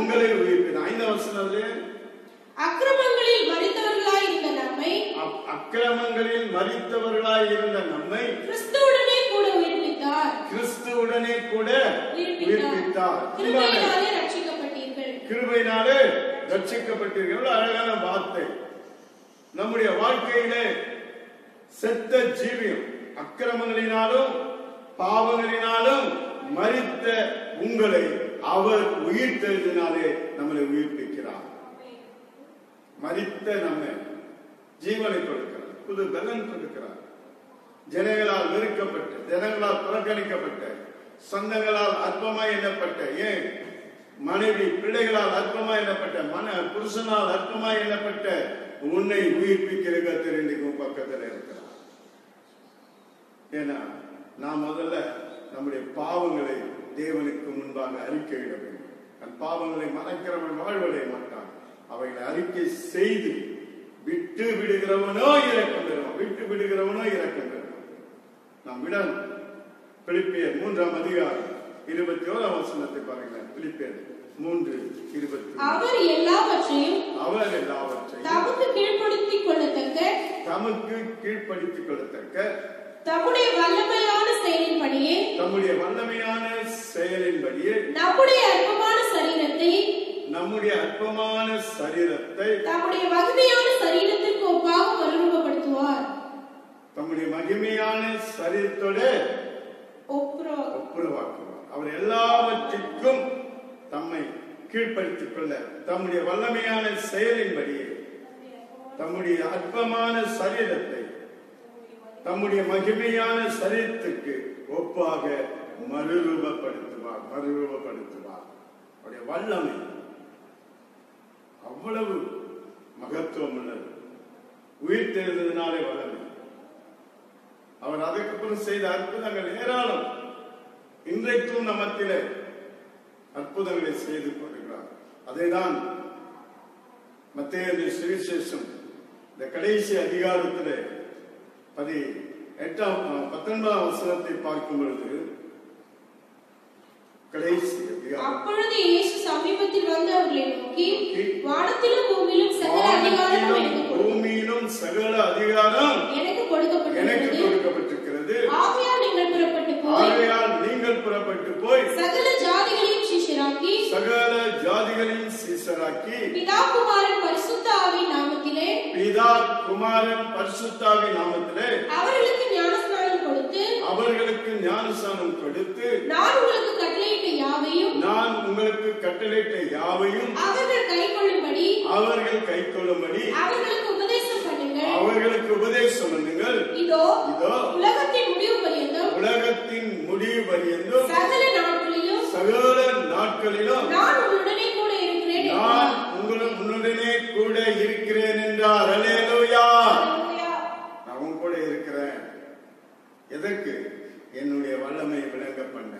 உங்களை உயிர்ப்பித்தார் ஐந்தாம் வசனத்திலே
அக்கிரமங்களில் மறித்தவர்களாய் இருந்த நம்மை
அப்- அக்கிரமங்களில் மறித்தவர்களாய் இருந்த நம்மை
கிறிஸ்துவுடனே கூட உயிர்ப்பித்தார்
கிறிஸ்துவுடனே கூட
உயிர்ப்பித்தார்
உயிர்ப்பித்தார்
கிருபையினாலே ரட்சிக்கப்பட்டீர்கள்
கிருபையினாலே ரட்சிக்கப்பட்டீர்கள் எவ்வளவு அழகான வார்த்தை நம்முடைய வாழ்க்கையிலே செத்த ஜீவியம் அக்கிரமங்களினாலும் பாவங்களினாலும் மரித்த உங்களை அவர் உயிர்த்தெழுதினாலே நம்மளை உயிர்ப்பிக்கிறார் மரித்த நம்மை ஜீவனை கொடுக்கிறார் புது பலன் கொடுக்கிறார் ஜனங்களால் வெறுக்கப்பட்ட ஜனங்களால் புறக்கணிக்கப்பட்ட சொந்தங்களால் அற்பமாய் எண்ணப்பட்ட ஏன் மனைவி பிள்ளைகளால் அற்பமாய் எண்ணப்பட்ட மன புருஷனால் அற்பமாய் எண்ணப்பட்ட உன்னை உயிர்ப்பிக்கிற கத்தர் இன்றைக்கு உன் பக்கத்தில் இருக்கிறார் ஏன்னா நாம் முதல்ல நம்முடைய பாவங்களை தேவனுக்கு முன்பாக அறிக்கையிட வேண்டும் தன் பாவங்களை மறைக்கிறவன் வாழ்வடைய மாட்டான் அவைகளை அறிக்கை செய்து விட்டு விடுகிறவனோ இறக்கம் பெறுவான் விட்டு விடுகிறவனோ இறக்கம் பெறுவான் நாம் விட பிலிப்பியர் மூன்றாம் அதிகாரம் இருபத்தி ஓராம் வசனத்தை பாருங்களேன் பிலிப்பியர் மூன்று இருபத்தி
அவர் எல்லாவற்றையும்
அவர் எல்லாவற்றையும்
தமக்கு கீழ்ப்படுத்திக் கொள்ளத்தக்க
தமக்கு கீழ்ப்படுத்திக் கொள்ளத்தக்க
தம்முடைய வல்லமையான செயலின்படியே
தம்முடைய வல்லமையான செயலின்படியே
நம்முடைய அற்பமான சரீரத்தை
நம்முடைய அற்பமான சரீரத்தை
தம்முடைய மகிமையான சரீரத்திற்கு ஒப்பாக மறுரூபப்படுத்துவார்
தம்முடைய மகிமையான சரீரத்தோட
ஒப்புரவா
ஒப்புரவாக்குவார் அவர் எல்லாவற்றிற்கும் தம்மை கீழ்ப்படுத்திக் கொள்ள தம்முடைய வல்லமையான செயலின்படியே தம்முடைய அற்பமான சரீரத்தை தம்முடைய மகிமையான சரீரத்துக்கு ஒப்பாக மறுரூபப்படுத்துவார் மறுரூபப்படுத்துவார் அவருடைய வல்லமை அவ்வளவு மகத்துவம் உள்ளது உயிர் தெரிந்ததினாலே வல்லமை அவர் அதுக்கப்புறம் செய்த அற்புதங்கள் ஏராளம் இன்றைக்கும் நமத்திலே அற்புதங்களை செய்து கொண்டிருக்கிறார் அதைதான் மத்திய சுவிசேஷம் இந்த கடைசி அதிகாரத்திலே பதி எட்டாம் பத்தொன்பதாம் வசனத்தை பார்க்கும் பொழுது கடைசி அதிகாரம்
அப்பொழுது இயேசு சமீபத்தில் வந்து அவர்களை நோக்கி வானத்திலும் பூமியிலும் சகல அதிகாரமும் எனக்கு
வானத்திலும்
கொடு-
பூமியிலும் சகல அதிகாரம்
எனக்கு
எனக்கு
கொடுக்கப்பட்டிருக்கிறது
கொடுக்கப்பட்டிருக்கிறது
ஆகையால் நீங்கள் புறப்பட்டு போய்
ஆகையால் நீங்கள் புறப்பட்டு போய்
சகல ஜாதிகளையும் சிஷ்யராக்கி
சகல ஜாதிகளையும் சீசராக்கி
பிதா குமாரன் பரிசுத்த ஆவியின் நாமத்திலே
பிதா குமாரன் பரிசுத்தாவி நாமத்திலே
அவர்களுக்கு ஞானஸ்நானம் கொடுத்து
அவர்களுக்கு ஞானஸ்தானம் கொடுத்து
நான் உங்களுக்கு கட்டளையிட்ட யாவையும்
நான் உங்களுக்கு கட்டளையிட்ட யாவையும்
அவர்கள் கைக்கொள்ளும்படி
அவர்கள் கைக்கொள்ளும்படி
அவர்களுக்கு உபதேசம் பண்ணுங்கள்
அவர்களுக்கு உபதேசம் பண்ணுங்கள்
இதோ
இதோ
உலகத்தின் முடிவு பரியந்தம்
உலகத்தின் முடிவு பரியந்தும்
சகல நாட்களிலும்
சகல நாட்களிலும்
நான் உங்களுடனே கூட இருக்கிறேன்
நான்
என்றார்.
உங்களுடன் உன்னுடனே கூட இருக்கிறேன் என்றார் அலேலூயா
அல்லேலூயா.
நான் உன் கூட இருக்கிறேன் எதற்கு என்னுடைய வல்லமை விளங்க பண்ண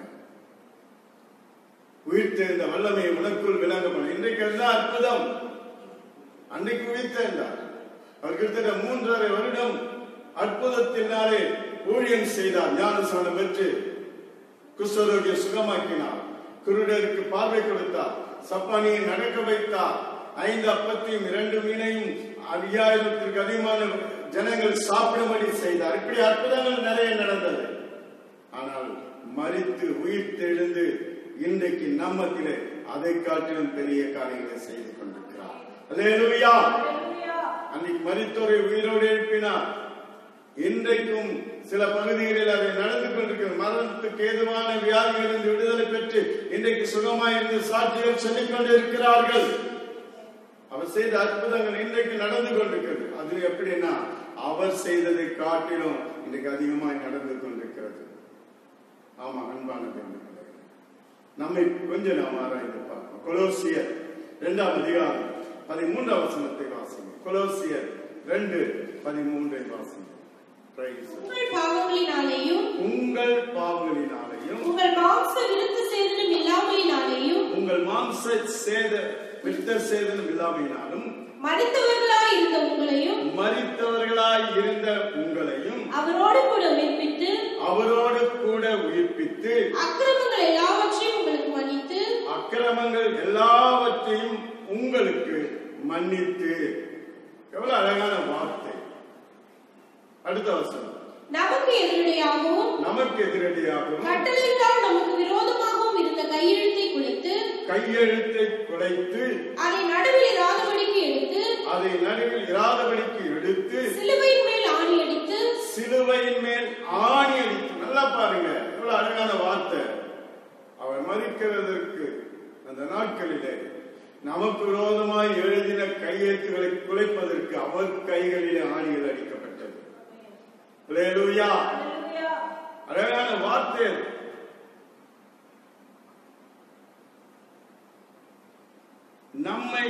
உயிர்த்தெழுந்த வல்லமை உனக்குள் விளங்க பண்ண இன்றைக்கு அதுதான் அற்புதம் அன்றைக்கு உயிர்த்தெழுந்தார் அவர் கிட்டத்தட்ட மூன்றரை வருடம் அற்புதத்தினாலே ஊழியம் செய்தார் ஞானஸ்தானம் பெற்று குஷ்டரோகிய சுகமாக்கினார் குருடருக்கு பார்வை கொடுத்தார் சப்பானியை நடக்க வைத்தார் ஐந்து அப்பத்தையும் இரண்டு மீனையும் ஐயாயிரத்திற்கு அதிகமான ஜனங்கள் சாப்பிடும்படி செய்தார் இப்படி அற்புதங்கள் நிறைய நடந்தது ஆனால் மரித்து உயிர் தெழுந்து இன்றைக்கு நம்மத்திலே அதை காட்டிலும் பெரிய காரியங்களை செய்து கொண்டிருக்கிறார் அல்லேலூயா அன்னைக்கு மரித்தோரை உயிரோடு எழுப்பினார் இன்றைக்கும் சில பகுதிகளில் அதை நடந்து கொண்டிருக்கிறது மரணத்துக்கு ஏதுவான வியாதிகளிலிருந்து விடுதலை பெற்று இன்றைக்கு சுகமாயிருந்து சாட்சிகள் சொல்லிக் கொண்டு இருக்கிறார்கள் அவர் செய்த அற்புதங்கள் இன்றைக்கு நடந்து கொண்டிருக்கிறது அது எப்படின்னா அவர் செய்ததை காட்டிலும் இன்றைக்கு அதிகமாய் நடந்து கொண்டிருக்கிறது ஆமா அன்பான பெண்களே நம்மை கொஞ்சம் நாம் ஆராய்ந்து பார்ப்போம் கொலோசியர் இரண்டாம் அதிகாரம் பதிமூன்றாம் வசனத்தை வாசிங்க கொலோசியர் ரெண்டு பதிமூன்றை வாசிங்க Praise the Lord.
உங்கள் பாவங்களினாலேயும்
உங்கள் பாவங்களினாலேயும்
உங்கள் மாம்ச விருத்த சேதனம் இல்லாமையினாலேயும்
உங்கள் மாம்ச சேத விருத்த சேதனம் இல்லாமையினாலும்
மறித்தவர்களாய் இருந்த உங்களையும்
மரித்தவர்களாய் இருந்த உங்களையும்
அவரோடு கூட உயிர்ப்பித்து
அவரோடு கூட உயிர்ப்பித்து
அக்கிரமங்கள் எல்லாவற்றையும் உங்களுக்கு மன்னித்து
அக்கிரமங்கள் எல்லாவற்றையும் உங்களுக்கு மன்னித்து எவ்வளவு அழகான வார்த்தை அடுத்த வசனம்
நமக்கு எதிரடையாகவும்
நமக்கு எதிரடியாகவும்
கட்டளையிட்டால் நமக்கு விரோதமாகவும் இருந்த கையெழுத்தை குலைத்து
கையெழுத்தை குலைத்து
அதை நடுவில் இராதபடிக்கு எடுத்து
அதை நடுவில் இராதபடிக்கு எடுத்து
சிலுவையின் மேல் ஆணி அடித்து
சிலுவையின் மேல் ஆணி அடித்து நல்லா பாருங்க எவ்வளவு அழகான வார்த்தை அவர் மறிக்கிறதற்கு அந்த நாட்களிலே நமக்கு விரோதமாய் எழுதின கையெழுத்துக்களை குலைப்பதற்கு அவர் கைகளிலே ஆணிகள் அடிக்கப்பட்டது அல்லேலூயா அழகான வார்த்தை அது. நம்மை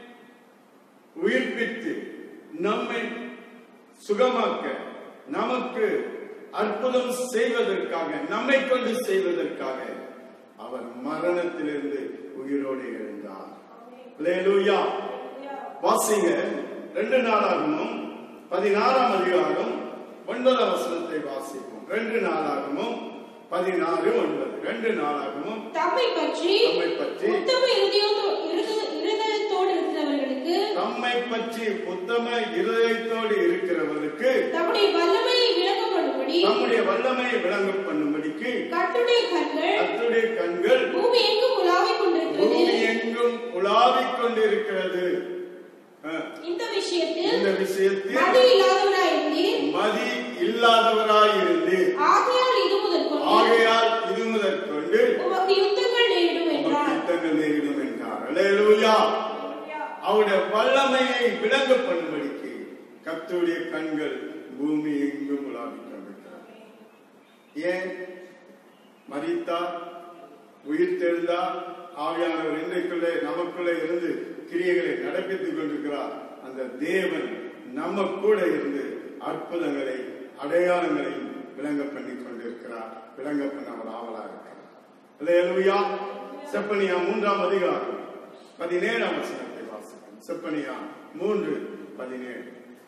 உயிர்ப்பித்து நம்மை சுகமாக்க நமக்கு அற்புதம் செய்வதற்காக நம்மை கொண்டு செய்வதற்காக அவர் மரணத்திலிருந்து உயிரோடு எழுந்தார் அல்லேலூயா வாசிங்க ரெண்டு நாளாகமும் பதினாறாம் அதிகாரம் ஒன்பதாம் வசனத்தை வாசிப்போம் ரெண்டு நாளாகமும் பதினாறு ஒன்பது ரெண்டு நாளாகமும்
தம்மை பற்றி
தம்மை பற்றி
உத்தம இருதயத்தோ- இருத- இருதயத்தோடு இருக்கிறவர்களுக்கு
தம்மை பற்றி உத்தம இருதயத்தோடு இருக்கிறவர்களுக்கு
தம்முடைய வல்லமையை விளங்கப்படும்படி
நம்முடைய வல்லமையை விளங்க பண்ணும்படிக்கு
கட்டுடைய கண்கள்
கர்த்தருடைய கண்கள்
பூமி எங்கும் உலாவிக் கொண்டிருக்கிறது
பூமி எங்கும் உலாவிக் கொண்டிருக்கிறது அஹ்,
இந்த விஷயத்தில்
இந்த விஷயத்தில்
மதி இல்லாதவராயிருந்தீர்
மதி இல்லாதவராயிருந்து
ஆகையால் இது முதற்கொண்டு
ஆகையால் இது முதற்கொண்டு
உமக்கு யுத்தங்கள் நேரிடும்
உமக்கு
என்றார்
யுத்தங்கள் நேரிடும் என்றார் அல்லேலூயா அவருடைய வல்லமையை விளங்க பண்ணும்படிக்கு கர்த்தருடைய கண்கள் பூமி எங்கும் உலாவிக் கொண்டிருக்கிறது ஏன் மரித்தார் உயிர் தெழுந்தார் ஆவியானவர் இன்றைக்குள்ளே நமக்குள்ளே இருந்து கிரியைகளை நடப்பித்துக் கொண்டிருக்கிறார் அந்த தேவன் நம்ம கூட இருந்து அற்புதங்களை அடையாளங்களையும் விளங்க பண்ணி கொண்டிருக்கிறார் விளங்க பண்ண அவர் ஆவலா இருக்கிறார் அல்லேலூயா செப்பனியா மூன்றாம் அதிகாரம் பதினேழாம் வசனத்தை வாசிக்கும் செப்பனியா மூன்று பதினேழு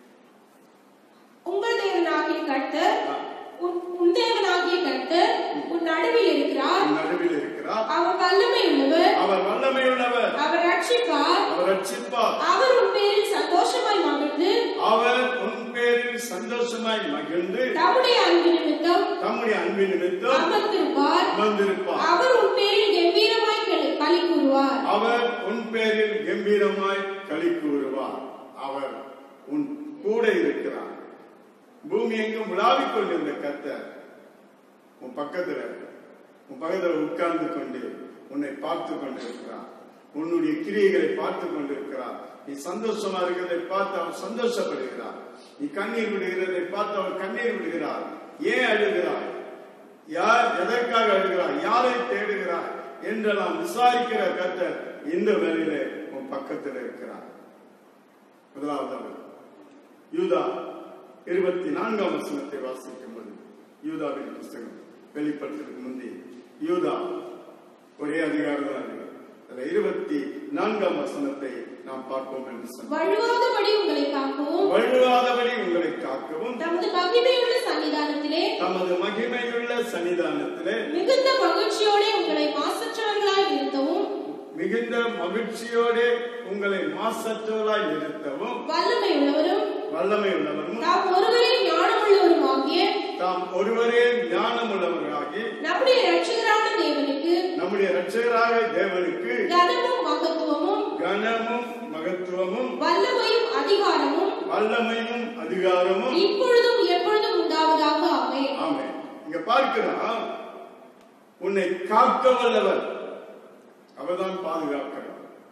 உங்கள் தேவனாகிய கர்த்தர் உன் உன் தேவனாகிய கர்த்தர் உன் நடுவில் இருக்கிறார்
நடுவில் இருக்கிறார்
அவர் வல்லமை உள்ளவர்
அவர் வல்லமையுள்ளவர்
அவர் ரட்சிப்பார்
அவர் ரட்சிப்பார்
அவர் உன் பேரில் சந்தோஷமாய் மகிழ்ந்து
அவர் உன் பேரில் சந்தோஷமாய் மகிழ்ந்து
தம்முடைய அன்பு நிமித்தம்
தம்முடைய அன்பின் நிமித்தம்
அமர்ந்திருப்பார்
அமர்ந்திருப்பார்
அவர் உன் பேரில் கம்பீரமாய் களி- களி கூறுவார்
அவர் உன் பேரில் கம்பீரமாய் களி கூறுவார் அவர் உன் கூட இருக்கிறார் பூமி எங்கும் உலாவிக் கொண்டிருந்த கர்த்தர் உன் பக்கத்துல உன் பக்கத்துல உட்கார்ந்து கொண்டு உன்னை பார்த்து கொண்டிருக்கிறார் உன்னுடைய கிரியைகளை பார்த்து கொண்டிருக்கிறார் நீ சந்தோஷமா இருக்கிறதை பார்த்து அவர் சந்தோஷப்படுகிறார் நீ கண்ணீர் விடுகிறதை பார்த்து அவர் கண்ணீர் விடுகிறார் ஏன் அழுகிறாய் யார் எதற்காக அழுகிறாய் யாரை தேடுகிறாய் என்று நாம் விசாரிக்கிற கர்த்தர் இந்த வேளையிலே உன் பக்கத்தில் இருக்கிறார் முதலாவதாக யூதா இருபத்தி நான்காம் வசனத்தை வாசிக்கும் போது யூதாவின் புஸ்தகம் வெளிப்படுத்துறதுக்கு முந்தி யூதா ஒரே அதிகாரம் தான் இருக்கு. அதுல இருபத்தி நான்காம் வசனத்தை நாம் பார்ப்போம் என்று சொன்னார்
வழுவாதபடி உங்களை காக்கவும்
வழுவாதபடி உங்களை காக்கவும்
தமது மகிமையுள்ள சன்னிதானத்திலே
தமது மகிமையுள்ள சன்னிதானத்திலே
மிகுந்த மகிழ்ச்சியோட உங்களை மாசற்றவர்களாய் நிறுத்தவும்
மிகுந்த மகிழ்ச்சியோடு உங்களை மாசற்றவர்களாய் நிறுத்தவும்
வல்லமை உள்ளவரும்
வல்லமை உள்ளவரும்
தாம் ஒருவரே ஞானமுள்ளவருமாகிய
தாம் ஒருவரே ஞானம் உள்ளவராகி
நம்முடைய ரட்சகரான தேவனுக்கு
நம்முடைய இரட்சகராக தேவனுக்கு
கனமும் மகத்துவமும்
கனமும் மகத்துவமும்
வல்லமையும் அதிகாரமும்
வல்லமையும் அதிகாரமும்
இப்பொழுதும் எப்பொழுதும் உண்டாவதாக ஆமே
ஆமே இங்க பார்க்கிறான் உன்னை காக்க வல்லவர் அவர்தான் பாதுகாக்கிறார்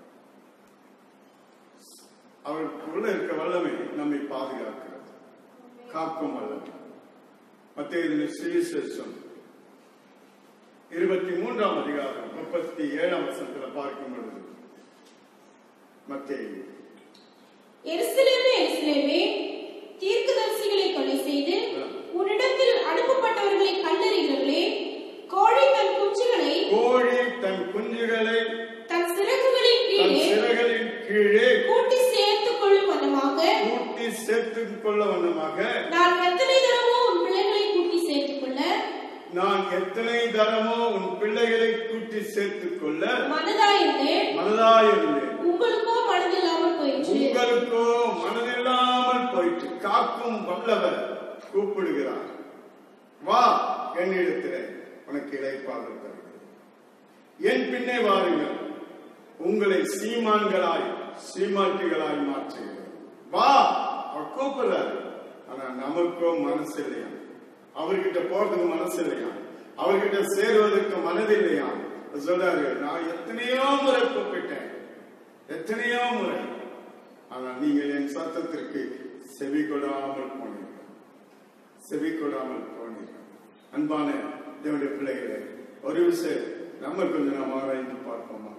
அவருக்குள்ள இருக்க வல்லமை நம்மை பாதுகாக்கிறது காக்கும் வல்லமை மத்திய சுவிசேஷம் இருபத்தி மூன்றாம் அதிகாரம் முப்பத்தி ஏழாம் வசனத்துல பார்க்கும் பொழுது மத்திய
எருசலேமே எருசலேமே தீர்க்கதரிசிகளை கொலை செய்து உன்னிடத்தில் அனுப்பப்பட்டவர்களை கல்லறிகிறவர்களே கோழி தன் குஞ்சுகளை
கோழி தன் குஞ்சுகளை
தன் சிறகுகளின்
தன்
கீழே
சிறகளின் கீழே
கூட்டி சேர்த்துக் கொள்ளும் வண்ணமாக
கூட்டி சேர்த்துக் கொள்ள வண்ணமாக
நான் எத்தனை தரமோ உன் பிள்ளைகளை கூட்டி சேர்த்துக் கொள்ள
நான் எத்தனை தரமோ உன் பிள்ளைகளை கூட்டி சேர்த்துக் கொள்ள
மனதாயிருந்தேன்
மனதாயிருந்தேன்
உங்களுக்கோ மனதில்லாமல் போயிற்று
உங்களுக்கோ மனதில்லாமல் போயிட்டு காக்கும் வல்லவர் கூப்பிடுகிறார் வா என்னிடத்திலே உனக்கு இளைப்பாக தருகிறேன் என் பின்னே வாருங்கள் உங்களை சீமான்களாய் சீமாட்டிகளாய் மாற்றுகிறேன் வா அவர் கூப்பிடுறாரு ஆனா நமக்கோ மனசு இல்லையா அவர்கிட்ட போறதுக்கு மனசு இல்லையா அவர்கிட்ட சேருவதற்கு மனது இல்லையா அவர் சொல்றாரு நான் எத்தனையோ முறை கூப்பிட்டேன் எத்தனையோ முறை ஆனா நீங்கள் என் சத்தத்திற்கு செவி கொடாமல் போனீர்கள் செவி கொடாமல் போனீர்கள் அன்பான தேவனுடைய பிள்ளைகளே ஒரு விஷயம் நம்ம கொஞ்சம் நாம் ஆராய்ந்து பார்ப்போமா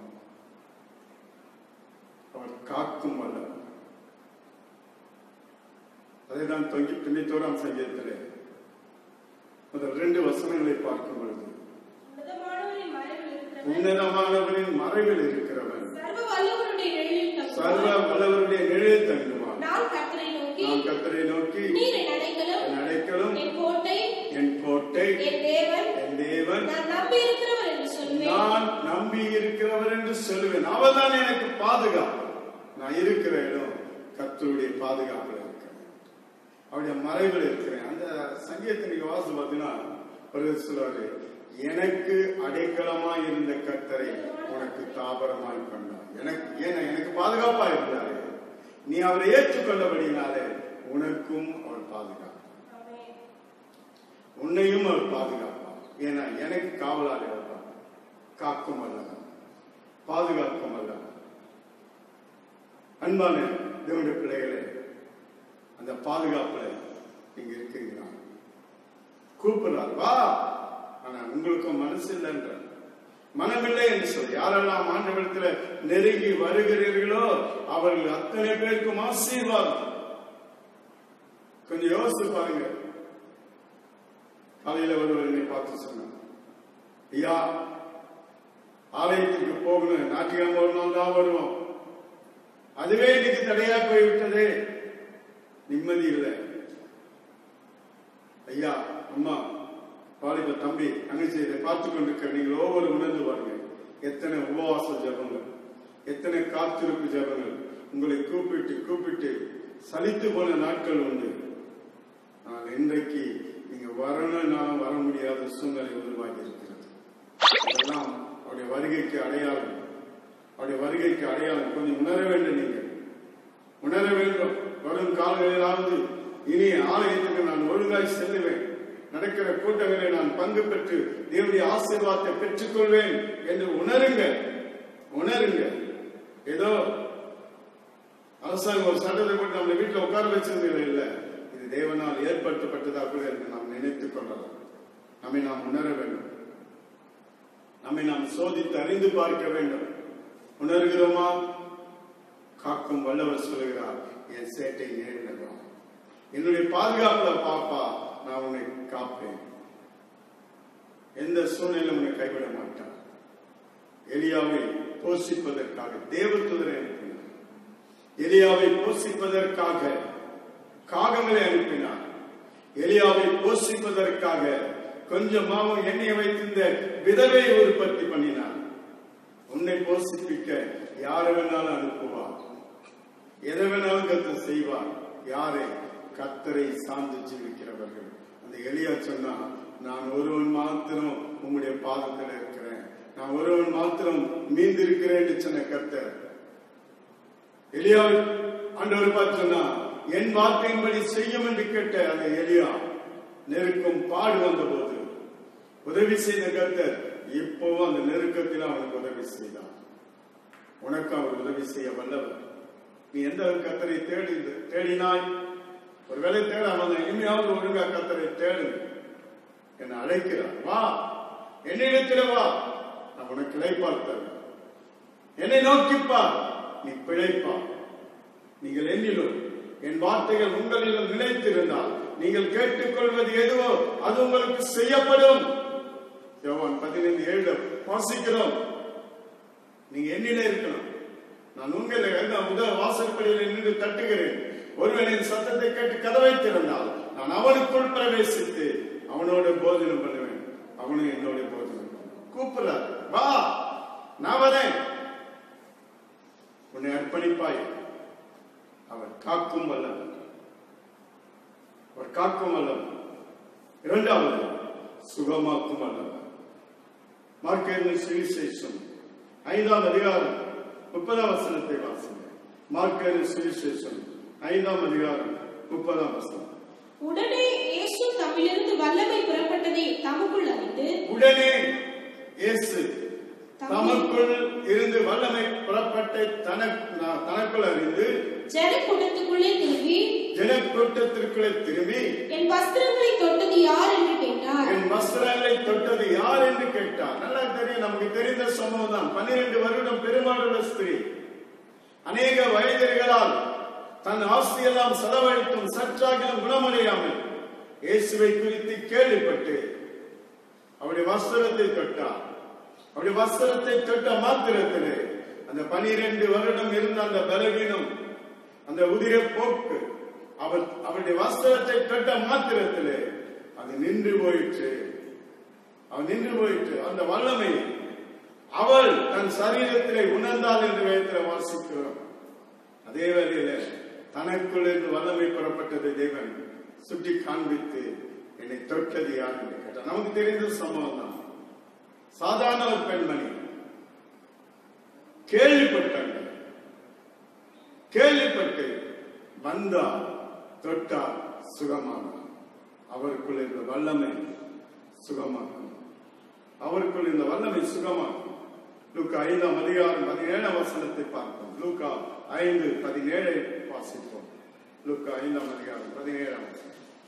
அவர் காக்கும் வல்லவர் அதை தான் தொங்கி தொண்ணூத்தோராம் சங்கீதத்திலே முதல் ரெண்டு வசனங்களை பார்க்கும் பொழுது
உன்னதமானவரின் மறைவில் இருக்கிறவன்,
உன்னதமானவரின் மறைவில் இருக்கிறவன்
சர்வ வல்லவருடைய நிழலில்
சர்வ
தங்குவான்.
வல்லவருடைய நிழலில் தங்குவான்
நான் கர்த்தரை நோக்கி
நான் கர்த்தரை நோக்கி
நீர் என் அடைக்கலம்
என் அடைக்கலும்
என் கோட்டை
என் கோட்டை
என் தேவன்
என் தேவன்
நான் நம்பி இருக்கிறவர் என்று சொல்வேன்
நான் நம்பி இருக்கிறவர் என்று சொல்லுவேன் அவர்தான் எனக்கு பாதுகாப்பு நான் இருக்கிற இடம் கர்த்தருடைய பாதுகாப்புல இருக்கிறேன் அவருடைய மறைவில் இருக்கிறேன் அந்த சங்கீதத்தை நீங்க வாசம் பார்த்தீங்கன்னா ஒரு சொல்லுவாரு எனக்கு அடைக்கலமா இருந்த கர்த்தரை உனக்கு தாபரமாய் கொண்டார் எனக்கு ஏன்னா எனக்கு பாதுகாப்பா இருந்தாரு நீ அவரை ஏற்றுக்கொண்டபடினாலே உனக்கும் அவர் பாதுகாப்பு
ஆமென்.
உன்னையும் அவர் பாதுகாப்பார் ஏன்னா எனக்கு காவலாளி அவர் காக்கும் அல்லவன் பாதுகாக்கும் அல்லவன் அன்பான தேவனுடைய பிள்ளைகளே அந்த பாதுகாப்புல நீங்க இருக்கீங்களா கூப்பிடுறார் வா ஆனா உங்களுக்கும் மனசு இல்லைன்ற மனமில்லை என்று சொல்லி யாரெல்லாம் ஆண்டவரத்துல நெருங்கி வருகிறீர்களோ அவர்கள் அத்தனை பேருக்கும் ஆசீர்வாதம் கொஞ்சம் யோசிச்சு பாருங்க காலையில ஒருவர் என்னை பார்த்து சொன்னார் ஐயா ஆலயத்துக்கு போகணும் ஞாயிற்றுக்கிழமை ஒரு நாள் தான் வருவோம் அதுவே இன்னைக்கு தடையா போய்விட்டதே நிம்மதி இல்லை ஐயா அம்மா வாலிப தம்பி தங்கச்சி இதை பார்த்து கொண்டிருக்க நீங்கள் ஒவ்வொரு உணர்ந்து பாருங்க எத்தனை உபவாச ஜபங்கள் எத்தனை காத்திருப்பு ஜபங்கள் உங்களை கூப்பிட்டு கூப்பிட்டு சலித்து போன நாட்கள் உண்டு ஆனால் இன்றைக்கு நீங்க வரணும்னா வர முடியாத சூழ்நிலை உருவாகி இருக்கிறது இதெல்லாம் அவருடைய வருகைக்கு அடையாளம் அவருடைய வருகைக்கு அடையாளம் கொஞ்சம் உணர வேண்டும் நீங்க உணர வேண்டும் வரும் காலங்களிலாவது இனி ஆலயத்துக்கு நான் ஒழுங்காய் செல்லுவேன் நடக்கிற கூட்டங்களை நான் பங்கு பெற்று தேவனுடைய ஆசீர்வாதத்தை பெற்றுக்கொள்வேன் என்று உணருங்க உணருங்க ஏதோ அரசாங்கம் ஒரு சட்டத்தை போட்டு நம்மளை வீட்டில் உட்கார வச்சிருந்தது இல்லை இது தேவனால் ஏற்படுத்தப்பட்டதா கூட என்று நாம் நினைத்துக் கொள்ளலாம் நம்மை நாம் உணர வேண்டும் நம்மை நாம் சோதித்து அறிந்து பார்க்க வேண்டும் உணர்கிறோமா காக்கும் வல்லவர் சொல்லுகிறார் என் சேட்டை நேரிடலாம் என்னுடைய பாதுகாப்புல பாப்பா நான் உன்னை காப்பேன் எந்த சூழ்நிலையும் உன்னை கைவிட மாட்டான் எலியாவை போஷிப்பதற்காக தேவதூதரை அனுப்பினார் எலியாவை போஷிப்பதற்காக காகங்களை அனுப்பினார் எலியாவை போஷிப்பதற்காக கொஞ்சமாவும் எண்ணெய் வைத்திருந்த விதவை உற்பத்தி பண்ணினார் உன்னை போஷிப்பிக்க யாரை வேணாலும் அனுப்புவார் எதை வேணாலும் கத்த செய்வார் யாரை கத்தரை சார்ந்து ஜீவிக்கிறவர்கள் அந்த எளியா சொன்னா நான் ஒருவன் மாத்திரம் உங்களுடைய பாதத்தில் இருக்கிறேன் நான் ஒருவன் மாத்திரம் மீந்திருக்கிறேன் சொன்ன கத்தர் எலியா ஆண்டவர் பார்த்து சொன்னா என் வார்த்தையின்படி செய்யும் என்று கேட்ட அந்த எலியா நெருக்கம் பாடு வந்த போது உதவி செய்த கர்த்தர் இப்பவும் அந்த நெருக்கத்தில் அவனுக்கு உதவி செய்தார் உனக்கு அவர் உதவி செய்ய வல்லவர் நீ எந்த கத்தரை தேடி தேடினாய் ஒருவேளை தேட அவன் இனிமையாவது ஒழுங்கா கத்தரை தேடு என்னை அழைக்கிறார் வா என்னிடத்தில் வா நான் உனக்கு இழைப்பார் என்னை நோக்கிப்பா நீ பிழைப்பா நீங்கள் என்னிலும் என் வார்த்தைகள் உங்களிலும் நிலைத்திருந்தால் நீங்கள் கேட்டுக்கொள்வது எதுவோ அது உங்களுக்கு செய்யப்படும் யோவான் பதினைந்து ஏழு வாசிக்கிறோம் நீங்க என்னிலே இருக்கணும் நான் உங்களை நான் முதல் வாசற்படியில் நின்று தட்டுகிறேன் ஒருவனின் சத்தத்தை கேட்டு கதவை திறந்தால் நான் அவனுக்குள் பிரவேசித்து அவனோடு போஜனம் பண்ணுவேன் கூப்பிடுறாரு வா நான் வரேன் உன்னை அர்ப்பணிப்பாய் அவர் காக்கும் வல்லவர் அவர் காக்கும் வல்லவர் இரண்டாவது சுகமாக்கும் வல்லவர் மார்க்கெட் சுவிசேஷம் ஐந்தாம் அதிகாரம் முப்பதாம் வசனத்தை வாசிங்க மார்க்கெட் சுவிசேஷம் ஐந்தாம் அதிகாரம் முப்பதாம் வசனம்
உடனே இயேசு தம்மிலிருந்து வல்லமை புறப்பட்டதை தமக்குள் அறிந்து
உடனே இயேசு தமக்குள் இருந்து வல்லமை புறப்பட்ட தனக்கு தனக்குள் அறிந்து
ஜனக்கூட்டத்துக்குள்ளே திரும்பி
ஜனக்கூட்டத்திற்குள்ளே திரும்பி
என் வஸ்திரங்களை தொட்டது யார் என்று கேட்டார்
என் வஸ்திரங்களை தொட்டது யார் என்று கேட்டார் நல்லா தெரியும் நமக்கு தெரிந்த சம்பவம் தான் பன்னிரண்டு வருடம் பெருமாளுள்ள ஸ்திரீ அநேக வயதிகளால் தன் ஆஸ்தியெல்லாம் செலவழித்தும் சற்றாகிலும் குணமடையாமல் இயேசுவை குறித்து கேள்விப்பட்டு அவருடைய வஸ்திரத்தை தொட்டார் அவருடைய வஸ்திரத்தை தொட்ட மாத்திரத்திலே அந்த பனிரெண்டு வருடம் இருந்த அந்த பலவீனம் அந்த உதிர போக்கு அவள் அவருடைய வஸ்திரத்தை தொட்ட மாத்திரத்திலே அது நின்று போயிற்று அவன் நின்று போயிற்று அந்த வல்லமை அவள் தன் சரீரத்திலே உணர்ந்தாள் என்று வேதத்தில் வாசிக்கிறோம் அதே வேளையில தனக்குள் இருந்து வல்லமை புறப்பட்டது தேவன் சுட்டி காண்பித்து என்னை தொட்டது யார் என்று கேட்டார் நமக்கு தெரிந்த சம்பவம் தான் சாதாரண ஒரு பெண்மணி கேள்விப்பட்டாங்க கேள்விப்பட்டு வந்தா தொட்டா சுகமானார் அவருக்குள் இருந்த வல்லமை சுகமாக்கும் அவருக்குள் இந்த வல்லமை சுகமாக்கும் லூக்கா ஐந்தாம் அதிகாரம் பதினேழாம் வசனத்தை பார்ப்போம் லூக்கா ஐந்து பதினேழை வாசிப்போம் லூக்கா ஐந்தாம் அதிகாரம் பதினேழாம் வசனம்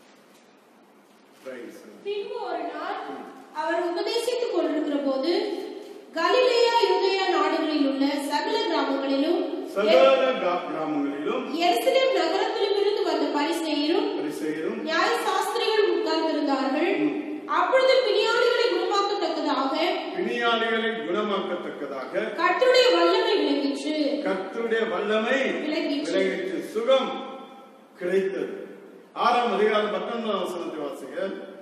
Praise the Lord.
பின்பு ஒரு நாள் அவர் உபதேசித்துக் கொண்டிருக்கிற போது கலிலேயா யூதேயா நாடுகளில் உள்ள சகல கிராமங்களிலும்
சகல கா- கிராமங்களிலும்
எருசலேம் நகரத்திலும் இருந்து வந்த பரிசேயரும்
பரிசேயரும்
நியாய சாஸ்திரிகளும் உட்கார்ந்திருந்தார்கள் அப்பொழுது பிணியாளிகளை குணமாக்கத்தக்கதாக
பிணியாளிகளை குணமாக்கத்தக்கதாக
கர்த்தருடைய வல்லமை விளங்கிற்று
கர்த்தருடைய வல்லமை
விளங்கிற்று.
விளங்கிற்று சுகம் கிடைத்தது ஆறாம் அதிகாரம் பத்தொன்பதாம் வசனத்தை வாசிங்க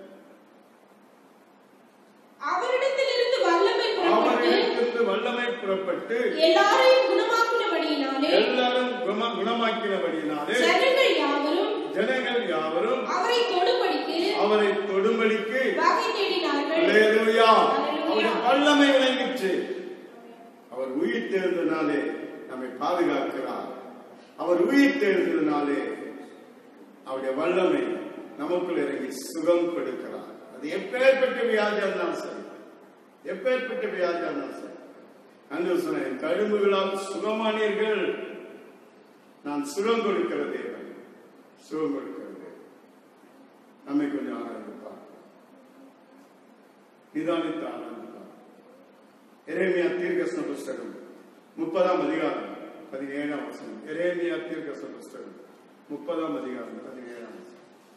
அவரிடத்திலிருந்து வல்லமை புறப்பட்டு
அவரிடத்திலிருந்து வல்லமை புறப்பட்டு
எல்லாரையும் குணமாக்கினபடியினாலே
எல்லாரும் குண- குணமாக்கினபடியினாலே
ஜனங்கள் யாவரும்
ஜனங்கள் யாவரும்
அவரை தொடுபடிக்கு
அவரை தொடும்படிக்கு
வகை தேடினார்கள்
அல்லேலூயா.
அல்லேலூயா.
அவருடைய வல்லமை விளங்கிற்று அவர் உயிர் தேர்ந்தனாலே நம்மை பாதுகாக்கிறார் அவர் உயிர் தேர்ந்தனாலே அவருடைய வல்லமை நமக்குள் இறங்கி சுகம் கொடுக்கிறார் அது எப்பேற்பட்ட வியாதியா இருந்தாலும் சரி எப்பேற்பட்ட வியாதியா இருந்தாலும் சரி அன்று சொன்னேன் கழும்புகளால் சுகமானீர்கள் நான் சுகம் கொடுக்கிற தேவன் சுகம் கொடுக்கிற தேவன் நம்மை கொஞ்சம் ஆராய்ப்பார் நிதானித்து ஆராய்ப்பார் எரேமியா தீர்க்கசன புஸ்தகம் முப்பதாம் அதிகாரம் பதினேழாம் வசனம் எரேமியா தீர்க்கசன புஸ்தகம் முப்பதாம் அதிகாரம் பதினேழாம் வசனம்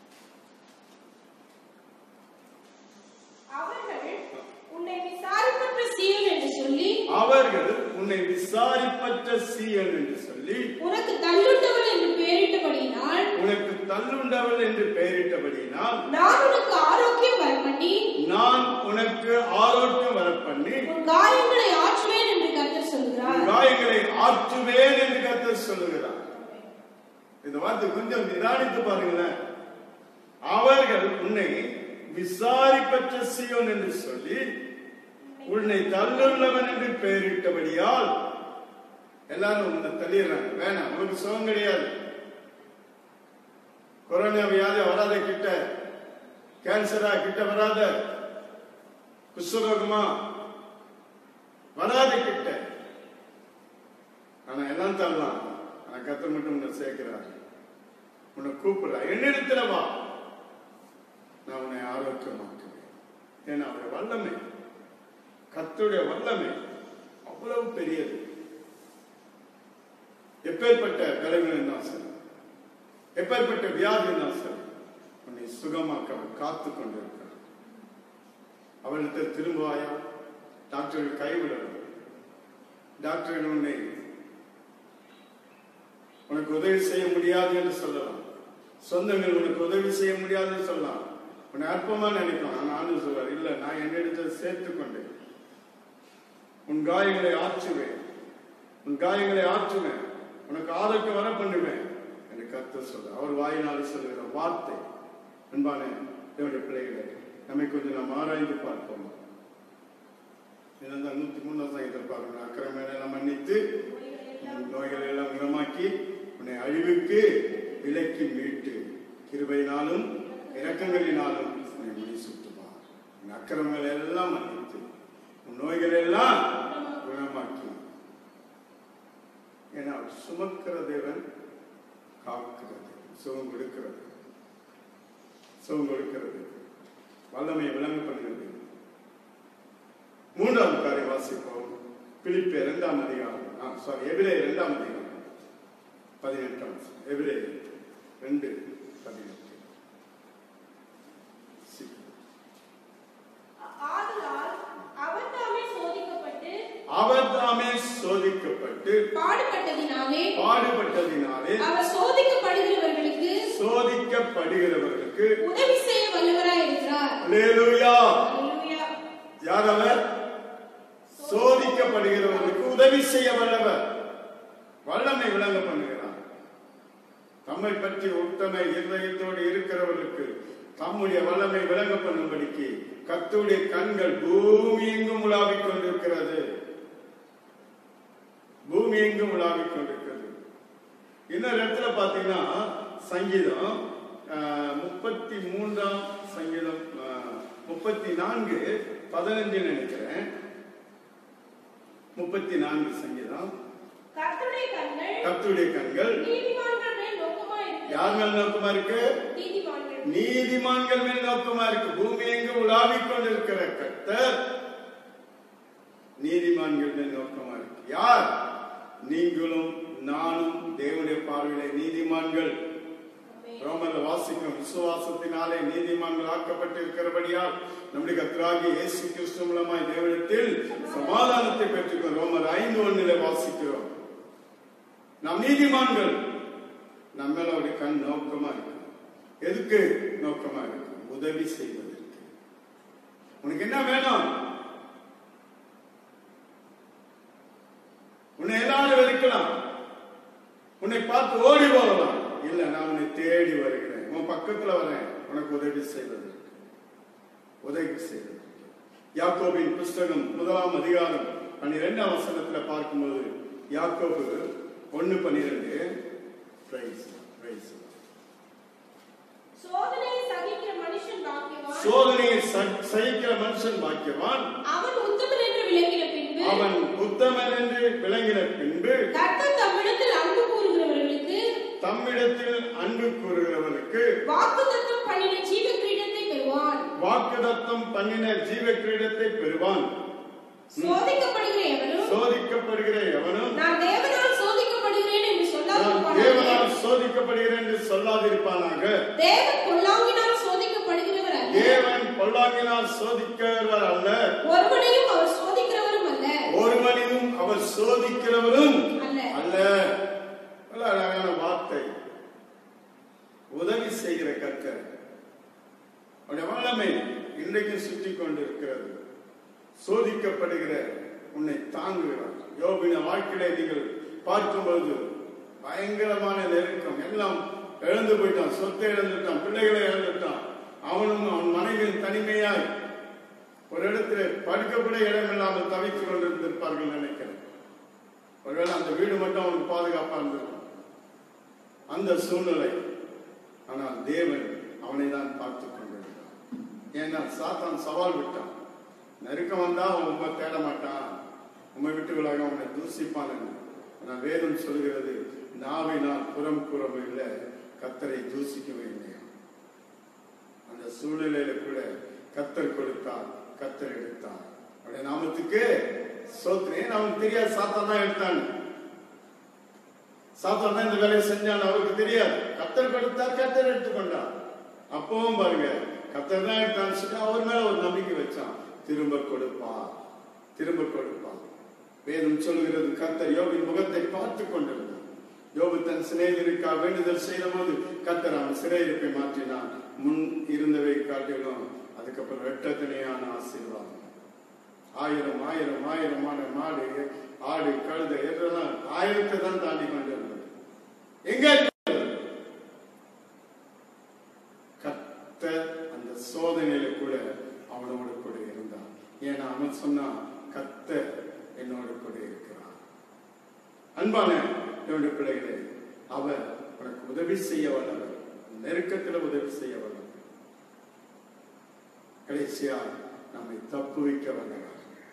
அவர்கள் உன்னை விசாரிப்பற்ற சீல் என்று சொல்லி
அவர்கள் உன்னை விசாரிப்பற்ற சீயன் என்று சொல்லி
உனக்கு தள்ளுண்டவள் என்று பெயரிட்டபடியினால்
உனக்கு தள்ளுண்டவள் என்று பெயரிட்டபடியினால்
நான் உனக்கு ஆரோக்கியம் வரப்பண்ணி
நான் உனக்கு ஆரோக்கியம் வரப்பண்ணி
உன் காயங்களை ஆற்றுவேன் என்று கர்த்தர் சொல்கிறார்
உன் காயங்களை ஆற்றுவேன் என்று கர்த்தர் சொல்லுகிறார் இந்த வார்த்தை கொஞ்சம் நிதானித்து பாருங்களேன் அவர்கள் உன்னை விசாரிப்பற்ற சியோன் என்று சொல்லி உன்னை தள்ளுள்ளவன் என்று பெயரிட்டபடியால் எல்லாரும் உன்னை தள்ளிடுறாங்க வேணாம் உனக்கு சுகம் கிடையாது கொரோனா வியாதி வராத கிட்ட கேன்சரா கிட்ட வராத குஷ்டரோகமா வராத கிட்ட ஆனா எல்லாம் தரலாம் ஆனா கத்த மட்டும் உன்னை சேர்க்கிறார் உன்னை கூப்பிடுறா என்னிடத்துல வா நான் உன்னை ஆரோக்கியமாக்குவேன் ஏன்னா அவருடைய வல்லமை கத்துடைய வல்லமை அவ்வளவு பெரியது எப்பேற்பட்ட பலவீனம் தான் சரி எப்பேற்பட்ட வியாதி தான் சரி உன்னை சுகமாக்க அவர் காத்து கொண்டிருக்கிறார் அவளிடத்தில் திரும்புவாயா டாக்டர்கள் கைவிடணும் டாக்டர்கள் உன்னை உனக்கு உதவி செய்ய முடியாது என்று சொல்லலாம் சொந்தங்கள் உனக்கு உதவி செய்ய முடியாதுன்னு சொல்லலாம் உன்னை அற்பமா நினைக்கும் ஆனா ஆண்டு சொல்வார் இல்ல நான் என்னிடத்தில் சேர்த்து கொண்டேன் உன் காயங்களை ஆற்றுவேன் உன் காயங்களை ஆற்றுவேன் உனக்கு ஆதரக்கு வர பண்ணுவேன் என்று கர்த்தர் சொல்ற அவர் வாயினால் சொல்லுகிற வார்த்தை அன்பான தேவனுடைய பிள்ளைகளே நம்மை கொஞ்சம் நாம் ஆராய்ந்து பார்ப்போம் இதுதான் நூத்தி மூணாம் சங்கத்தில் பாருங்க அக்கிரமங்களை எல்லாம் மன்னித்து உன் நோய்களை எல்லாம் குணமாக்கி உன்னை அழிவுக்கு விலக்கி மீட்டு கிருபையினாலும் இரக்கங்களினாலும் உன்னை முடி சுட்டுவார் உன் அக்கிரமங்களை எல்லாம் மன்னித்து உன் நோய்களை எல்லாம் குணமாக்கி ஏன்னா அவர் சுமக்கிற தேவன் காக்கிறது சுகம் கொடுக்கிறது சுகம் கொடுக்கிறது வல்லமை விளங்க பண்ணுகிறது மூன்றாவது காரியம் வாசிப்போம் பிலிப்பு இரண்டாம் அதிகாரம் சாரி எபிரே இரண்டாம் அதிகாரம் பதினெட்டாம் எபிரே ரெண்டு பதினெட்டு
ஆதலால் அவர் தாமே சோதிக்கப்பட்டு
அவர் தாமே சோதிக்கப்பட்டு
பாடுபட்டதினாலே
பாடுபட்டதினாலே
அவர் சோதிக்கப்படுகிறவர்களுக்கு
சோதிக்கப்படுகிறவர்களுக்கு
உதவி செய்ய வல்லவராய் இருக்கிறார்
அல்லேலூயா
அல்லேலூயா.
யார் அவர் சோதிக்கப்படுகிறவர்களுக்கு உதவி செய்ய வல்லவர் வல்லமை விளங்க பண்ணுகிறார் தம்மை பற்றி உத்தம இருதயத்தோடு இருக்கிறவர்களுக்கு தம்முடைய வல்லமை விளங்க பண்ணும்படிக்கு கர்த்தருடைய கண்கள் பூமி எங்கும் உலாவிக் கொண்டிருக்கிறது பூமி எங்கும் உலாவிக் கொண்டிருக்கிறது இன்னொரு இடத்துல பாத்தீங்கன்னா சங்கீதம் ஆஹ், முப்பத்தி மூன்றாம் சங்கீதம் ஆஹ், முப்பத்தி நான்கு பதினஞ்சு நினைக்கிறேன் முப்பத்தி நான்கு சங்கீதம்
கர்த்தருடைய கண்கள்
கர்த்தருடைய கண்கள்
நீதிமான்கள் மேல் நோக்கமா
யார் மேல் நோக்கமா இருக்கு
நீதிமான்கள்
நீதிமான்கள் மேல் நோக்கமா இருக்கு பூமி எங்கு உலாவிக் கொண்டிருக்கிற கர்த்தர் நீதிமான்கள் மேல் நோக்கமா இருக்கு யார் நீங்களும் நானும் தேவனுடைய பார்வையிலே நீதிமான்கள் ரோமர்ல வாசிக்கும் விசுவாசத்தினாலே நீதிமான்கள் ஆக்கப்பட்டிருக்கிறபடியால் நம்முடைய கர்த்தராகிய இயேசு கிறிஸ்து மூலமாய் தேவனிடத்தில் சமாதானத்தை பெற்றுக்கிறோம் ரோமர் ஐந்து ஒன்னிலே வாசிக்கிறோம் நாம் நீதிமான்கள் நம்ம மேல அவருடைய கண் நோக்கமா இருக்கு எதுக்கு நோக்கமா இருக்கு உதவி செய்வதற்கு உனக்கு என்ன வேணும் உன்னை எல்லாரும் வெறுக்கலாம் உன்னை பார்த்து ஓடி போகலாம் இல்ல நான் உன்னை தேடி வருகிறேன் உன் பக்கத்துல வரேன் உனக்கு உதவி செய்வதற்கு உதவி செய்வதற்கு யாக்கோபின் புஸ்தகம் முதலாம் அதிகாரம் பன்னிரெண்டாம் வசனத்துல பார்க்கும்போது யாக்கோபு ஒன்னு பன்னிரெண்டு பிரைஸ் பிரைஸ்
சோதனையை சகிக்கிற மனுஷன் பாக்கியவான்
சோதனையை ச- சகிக்கிற மனுஷன் பாக்கியவான்
அவன் உத்தமன் என்று விளங்கின பின்பு
அவன் உத்தமன் என்று விளங்கின பின்பு
கர்த்தர் தம்மிடத்தில் அன்பு கூறுகிறவர்களுக்கு
தம்மிடத்தில் அன்பு கூறுகிறவனுக்கு
வாக்குத்தத்தம் பண்ணின ஜீவ கிரீடத்தை பெறுவான்
வாக்குதத்தம் பண்ணின ஜீவ கிரீடத்தை பெறுவான்
சோதிக்கப்படுகிற எவனும்
சோதிக்கப்படுகிற எவனும்
நான் தேவனால் சோதிக்கப்படுகிறேன் என்று
நான்
சொல்லாதிருப்பானாக
தேவனால் சோதிக்கப்படுகிறேன் என்று சொல்லாதிருப்பானாக
தேவன் பொல்லாங்கினால் சோதிக்கப்படுகிறவர் அல்ல
தேவன் பொல்லாங்கினால் சோதிக்கிறவர் அல்ல
ஒருவனையும் அவர் சோதிக்கிறவரும் அல்ல
ஒருவனிலும் அவர் சோதிக்கிறவரும்
அல்ல
அல்ல நல்ல அழகான வார்த்தை உதவி செய்கிற கர்த்தர் அவருடைய வல்லமை இன்றைக்கும் சுற்றி கொண்டிருக்கிறது சோதிக்கப்படுகிற உன்னை தாங்குகிறார் யோபின வாழ்க்கையில நீங்கள் பார்க்கும்போது பயங்கரமான நெருக்கம் எல்லாம் இழந்து போயிட்டான் சொத்தை இழந்துட்டான் பிள்ளைகளை இழந்துட்டான் அவனும் அவன் மனைவியும் தனிமையாய் ஒரு இடத்துல படுக்கப்பட இடம் இல்லாமல் தவித்துக் கொண்டிருந்திருப்பார்கள் நினைக்கிறேன் ஒருவேளை அந்த வீடு மட்டும் அவனுக்கு பாதுகாப்பா இருந்திருக்கும் அந்த சூழ்நிலை ஆனால் தேவன் அவனை தான் பார்த்து கொண்டிருந்தான் ஏன்னா சாத்தான் சவால் விட்டான் நெருக்கம் வந்தா அவன் உண்மை தேட மாட்டான் உண்மை விட்டு விலக அவனை தூசிப்பான் என்று. ஆனால் வேதம் சொல்கிறது நாவினால் புறம் கூறவும் இல்லை கத்தரை தூசிக்கவே இல்லையா அந்த சூழ்நிலையில கூட கத்தர் கொடுத்தார் கத்தர் எடுத்தார் அவருடைய நாமத்துக்கு சோத்திரேன் அவனுக்கு தெரியாது சாத்தான் தான் எடுத்தான் சாத்தான் தான் இந்த வேலையை செஞ்சான் அவருக்கு தெரியாது கத்தர் கொடுத்தார் கத்தர் எடுத்துக்கொண்டார் அப்பவும் பாருங்க கத்தர் தான் எடுத்தான்னு சொல்லி அவர் மேல ஒரு நம்பிக்கை வச்சான் திரும்ப கொடுப்பார் திரும்ப கொடுப்பார் வேதம் சொல்கிறது கத்தர் யோபின் முகத்தை பார்த்து கொண்டிருந்தார் யோபு தன் சிறையிருக்காக வேண்டுதல் செய்த போது கத்தர் அவன் சிறையிருப்பை மாற்றினான் முன் இருந்தவை காட்டிலும் அதுக்கப்புறம் வெட்டத்தனையான ஆசீர்வாதம் ஆயிரம் ஆயிரம் ஆயிரமான மாடு ஆடு கழுதை எதெல்லாம் ஆயிரத்தை தான் தாண்டி கொண்டு இருந்தது எங்க இருக்கிறது? கர்த்தர் அந்த சோதனையில கூட அவனோடு கூட இருந்தான் ஏன்னா அவன் சொன்னான் கர்த்தர் என்னோடு கூட இருக்கிறான் அன்பான என்னுடைய பிள்ளைகளே அவர் உனக்கு உதவி செய்ய வல்லவர் நெருக்கத்தில் உதவி செய்ய வல்லவர் கடைசியா நம்மை தப்புவிக்க வல்லவர்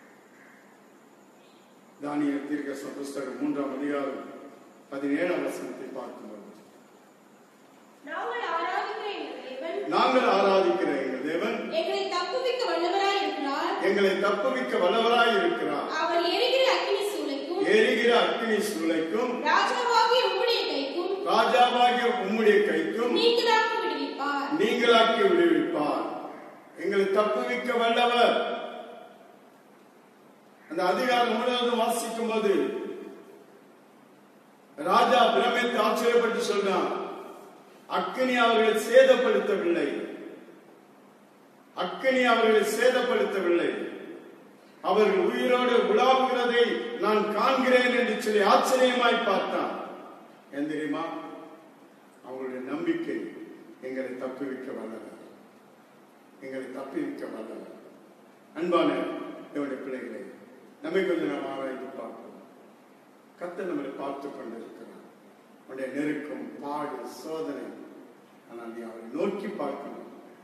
தானியல் தீர்க்க புஸ்தகம் மூன்றாம் அதிகாரம் பதினேழாம் வசனத்தை பார்க்கும்போது
நாங்கள் ஆராதிக்கிற எங்கள் தேவன்
நாங்கள் ஆராதிக்கிற எங்கள் தேவன்
எங்களை தப்புவிக்க வல்லவராய் இருக்கிறார்
எங்களை தப்புவிக்க வல்லவராய் இருக்கிறார்
அவர் எரிகிற அக்கினி சூளைக்கும்
எரிகிற அக்கினி சூளைக்கும்
ராஜாவாகிய உம்முடைய கைக்கும்
ராஜாவாகிய உம்முடைய கைக்கும்
நீங்களாக்கி விடுவிப்பார்
நீங்களாக்கி விடுவிப்பார் எங்களை தப்புவிக்க வல்லவர் அந்த அதிகாரம் முழுவதும் வாசிக்கும் போது ராஜா பிரமித்து ஆச்சரியப்பட்டு சொன்னான் அக்கினி அவர்களை சேதப்படுத்தவில்லை அக்கினி அவர்களை சேதப்படுத்தவில்லை அவர்கள் உயிரோடு உலாவுகிறதை நான் காண்கிறேன் என்று சொல்லி ஆச்சரியமாய் பார்த்தான் ஏன் தெரியுமா அவங்களுடைய நம்பிக்கை எங்களை தப்புவிக்க வல்லவர் எங்களை தப்புவிக்க வல்லவர் அன்பான என்னுடைய பிள்ளைகளை நம்மை கொஞ்சம் நாம் ஆராய்ந்து பார்ப்போம் கத்த நம்மளை பார்த்து கொண்டிருக்கிறார் உடைய நெருக்கம் பாடு சோதனை ஆனால் நீ அவரை நோக்கி பார்க்கணும்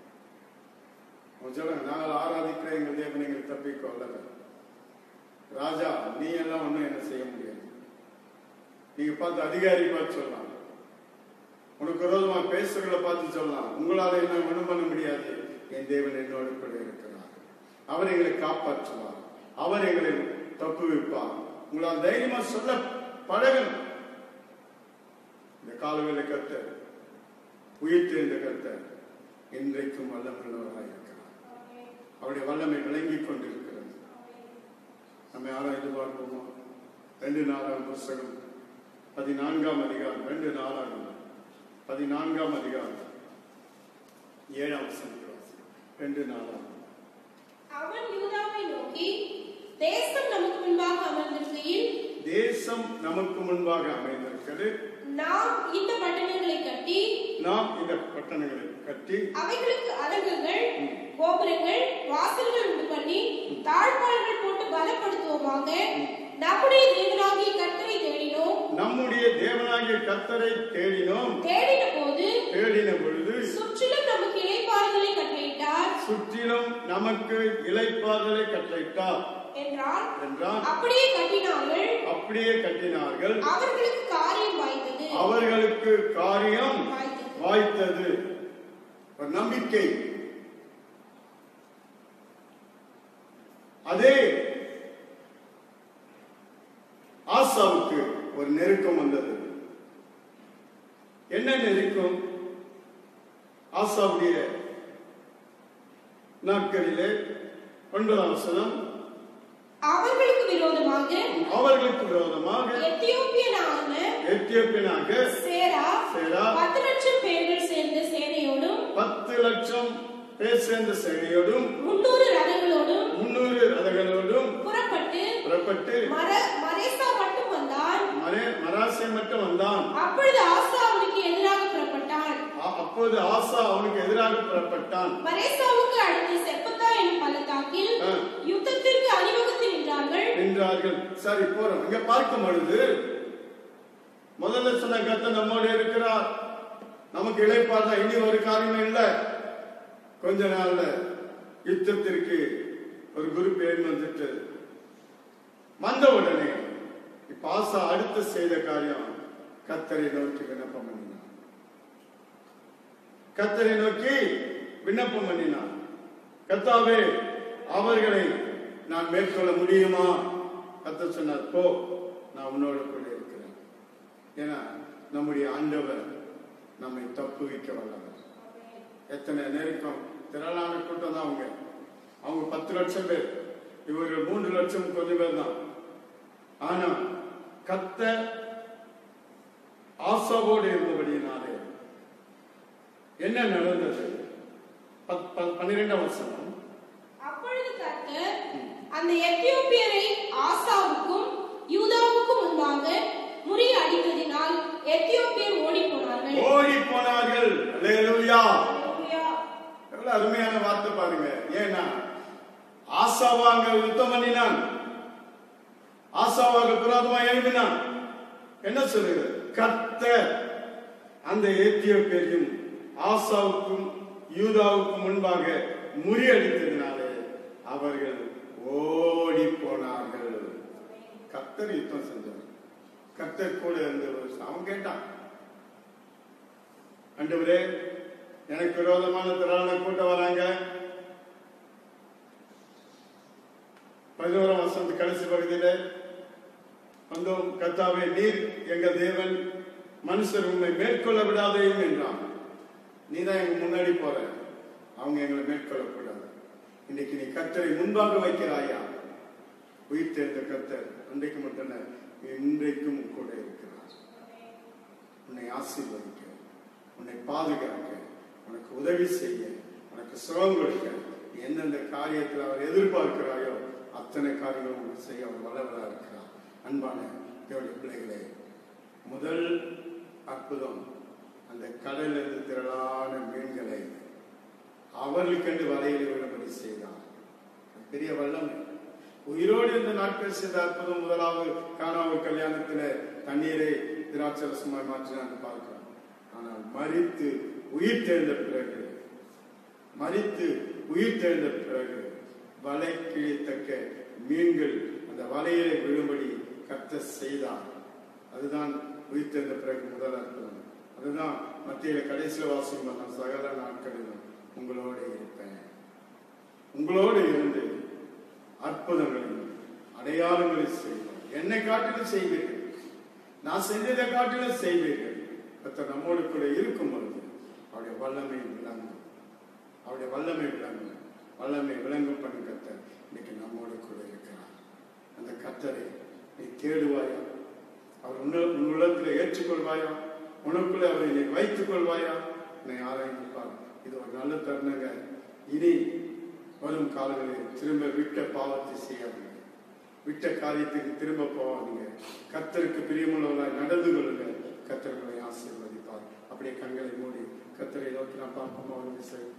அவன் சொல்றாங்க நாங்கள் ஆராதிக்கிற எங்கள் தேவன் எங்களை தப்பிக்க வல்லவர் ராஜா நீ எல்லாம் ஒண்ணும் என்ன செய்ய முடியாது நீங்க பார்த்து அதிகாரி பார்த்து சொல்லலாம் உனக்கு விரோதமா பேசுறவங்களை பார்த்து சொல்லலாம் உங்களால என்ன ஒண்ணும் பண்ண முடியாது என் தேவன் என்னோடு கூட இருக்கிறார் அவர் எங்களை காப்பாற்றுவார் அவர் எங்களை தப்புவிப்பார் உங்களால் தைரியமா சொல்ல பழகணும் இந்த காலவேல கத்த உயிர்த்தெழுந்த கத்த இன்றைக்கும் வல்லமுள்ளவராக இருக்கிறார் அவருடைய வல்லமை விளங்கிக் கொண்டிருக்கிறது நம்ம ஆராய்ந்து பார்ப்போமா ரெண்டு நாளாம் புஸ்தகம் பதினான்காம் அதிகாரம் ரெண்டு நாளாகும் பதினான்காம் அதிகாரம் ஏழாம் வசனத்தை வாசிக்கிறோம். ரெண்டு நாளாகும்
அவன் யூதாவை நோக்கி தேசம் நமக்கு முன்பாக அமர்ந்திருக்கையில்
தேசம் நமக்கு முன்பாக அமைந்திருக்கிறது
நாம் இந்த பட்டணங்களை கட்டி
நாம் இந்த பட்டணங்களை கட்டி
அவைகளுக்கு அலகுகள் கோபுரங்கள் வாசல்கள் உண்டு பண்ணி தாழ்பாள்கள் போட்டு பலப்படுத்துவோமாக நம்முடைய தேவனாகிய கர்த்தரை தேடினோம்
நம்முடைய தேவனாகிய கர்த்தரை தேடினோம்
தேடின போது
தேடின பொழுது
சுற்றிலும் நமக்கு இளைப்பாறுதலை கட்டளையிட்டார்
சுற்றிலும் நமக்கு இலைப்பாறுதலை கட்டளையிட்டார்
என்றால்
என்றால்
அப்படியே கட்டினார்கள்
அப்படியே கட்டினார்கள்
அவர்களுக்கு காரியம் வாய்த்தது
அவர்களுக்கு காரியம்
வாய்த்தது
வாய்த்தது ஒரு நம்பிக்கை அதே ஆசாவுக்கு ஒரு நெருக்கம் வந்தது என்ன நெருக்கம் ஆசாவுடைய நாட்களிலே ஒன்பதாம் வசனம்
அவர்களுக்கு விரோதமாக
அவர்களுக்கு விரோதமாக
எத்தியோப்பியனான
எத்தியோப்பியனாக
சேரா
சேரா
பத்து லட்சம் பேர்கள் சேர்ந்த சேனையோடும்
பத்து லட்சம் பேர் சேர்ந்த சேனையோடும்
முன்னூறு ரதங்களோடும்
முன்னூறு ரதங்களோடும்
புறப்பட்டு
புறப்பட்டு
மர மரேசா மட்டும் வந்தான்
மரே மராசை மட்டும் வந்தான்
அப்பொழுது ஆசா அவனுக்கு எதிராக புறப்பட்டான்
அ- அப்போது ஆசா அவனுக்கு எதிராக புறப்பட்டான்
மரேசாவுக்கு அடுத்து செப்பத்தா என்னும் பள்ளத்தாக்கில்
ஆ.
யுத்தத்திற்கு அணிவகுத்து நின்றார்கள்
என்றார்கள் சரி போறோம் இங்க பார்க்கும் பொழுது முதல்ல சொன்ன கத்த நம்மோடு இருக்கிறார் நமக்கு இழைப்பார் தான் இனி ஒரு காரியமே இல்லை கொஞ்ச நாள்ல யுத்தத்திற்கு ஒரு குரு பேர் வந்துட்டு வந்த உடனே இப்ப ஆசா அடுத்து செய்த காரியம் கத்தரை நோக்கி விண்ணப்பம் பண்ணினான் கத்தரை நோக்கி விண்ணப்பம் பண்ணினான் கத்தாவே அவர்களை நான் மேற்கொள்ள முடியுமா கத்த சொன்னார் போ நான் உன்னோட கூட இருக்கிறேன் ஏன்னா நம்முடைய ஆண்டவர் நம்மை தப்புவிக்க வல்லவர் எத்தனை நெருக்கம் திரளான கூட்டம் தான் அவங்க அவங்க பத்து லட்சம் பேர் இவர்கள் மூன்று லட்சம் கொஞ்சம் பேர் தான் ஆனா கத்த ஆசாவோடு இருந்தபடியினாலே என்ன நடந்தது பத்- பத்- பன்னிரெண்டாம் வசனம்
அப்பொழுது கர்த்தர் அந்த எத்தியோப்பியரை ஆசாவுக்கும் யூதாவுக்கும் முன்பாக முறியடித்ததினால் எத்தியோப்பியர் ஓடிப் போனார்கள்
ஓடி போனார்கள் அல்லேலூயா
அல்லேலூயா.
எவ்வளவு அருமையான வார்த்தை பாருங்க ஏன்னா ஆசாவா அங்க யுத்தம் பண்ணினான் ஆசாவாக புராதமா எழுப்பினான் என்ன சொல்லுங்க கர்த்தர் அந்த ஏத்தியோப்பியரையும் ஆசாவுக்கும் யூதாவுக்கும் முன்பாக முறியடித்ததினாலே அவர்கள் ஓடி போனார்கள் கர்த்தர் யுத்தம் செஞ்சார் கர்த்தர் கூட இருந்த அவன் கேட்டான் ஆண்டவரே எனக்கு விரோதமான திரளான கூட்டம் வராங்க பதினோராம் வசந்த கடைசி பகுதியில வந்தோம் கத்தாவே நீர் எங்க தேவன் மனுஷர் உண்மை மேற்கொள்ள விடாதையும் என்றான் நீ தான் எங்க முன்னாடி போற அவங்க எங்களை மேற்கொள்ளக்கூடாது இன்னைக்கு நீ கத்தரை முன்பாக வைக்கிறாயா உயிர் தேர்ந்த கத்தர் அன்றைக்கு மட்டும் இல்ல, இன்றைக்கும் உன் கூட இருக்கிறார் உன்னை ஆசீர்வதிக்க உன்னை பாதுகாக்க உனக்கு உதவி செய்ய உனக்கு சுகம் கொடுக்க நீ எந்தெந்த காரியத்தில் அவர் எதிர்பார்க்கிறாயோ அத்தனை காரியங்களும் உனக்கு செய்ய அவர் வல்லவராக இருக்கிறார் அன்பான தேவடைய பிள்ளைகளே முதல் அற்புதம் அந்த கடலிலிருந்து திரளான மீன்களை அவர்களுக்கென்று வலையில் விடும்படி செய்தார் பெரிய வல்லமை உயிரோடு இருந்த நாட்கள் செய்த அற்புதம் முதலாவது காணாமல் கல்யாணத்துல தண்ணீரை திராட்சரசமாய் மாற்றினான்னு பார்க்கிறோம் ஆனால் மறித்து உயிர் தெழுந்த பிறகு மறித்து உயிர் தெழுந்த பிறகு வலை கிழித்தக்க மீன்கள் அந்த வலையிலே விழும்படி கத்த செய்தார் அதுதான் உயிர் தெழுந்த பிறகு முதல் அற்புதம் அதுதான் மத்தியில கடைசியில வாசிக்கும் நான் சகல நாட்களிலும் உங்களோட இருப்பேன் உங்களோடு இருந்து அற்புதங்களையும் அடையாளங்களையும் செய்வோம் என்னை காட்டிலும் செய்வீர்கள் நான் செஞ்சதை காட்டிலும் செய்வீர்கள் கர்த்தர் நம்மோடு கூட இருக்கும் பொழுது அவருடைய வல்லமை விளங்கும் அவருடைய வல்லமை விளங்கும் வல்லமை விளங்கும் பண்ணி கர்த்தர் இன்னைக்கு நம்மோடு கூட இருக்கிறார் அந்த கர்த்தரை நீ தேடுவாயா அவர் உன்ன உன் உள்ளத்தில் ஏற்றுக்கொள்வாயா உனக்குள்ளே அவரை நீ வைத்துக் கொள்வாயா உன்னை ஆராய்ப்பார் இது ஒரு நல்ல தருணங்க இனி வரும் காலங்களில் திரும்ப விட்ட பாவத்தை செய்யாதீங்க விட்ட காரியத்துக்கு திரும்ப போவாதீங்க கத்தருக்கு பிரியமுள்ளவர்களாய் நடந்து கொள்ளுங்க கத்தர்களை ஆசீர்வதிப்பார் அப்படியே கண்களை மூடி கத்தரை நோக்கி நான் பார்ப்போமா ஒரு விசை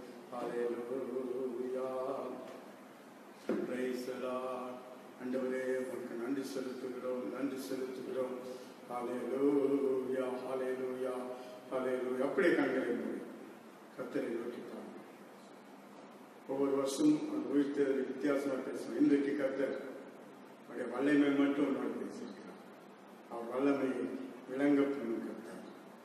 Praise the Lord. ஆண்டவரே உனக்கு நன்றி செலுத்துகிறோம் நன்றி செலுத்துகிறோம் ஹalleluya ஹalleluya ஹalleluya அப்படியே கண்களை மூடி கத்தரை நோக்கி பாருங்க ஒவ்வொரு வருஷம் அந்த உயிர்த்தேர்தல் வித்தியாசமா பேசுவோம் இன்றைக்கு கத்தர் அவருடைய வல்லமை மட்டும் உன்னோடு பேசியிருக்கிறார் அவர் வல்லமையை விளங்க பண்ணும் கத்தர்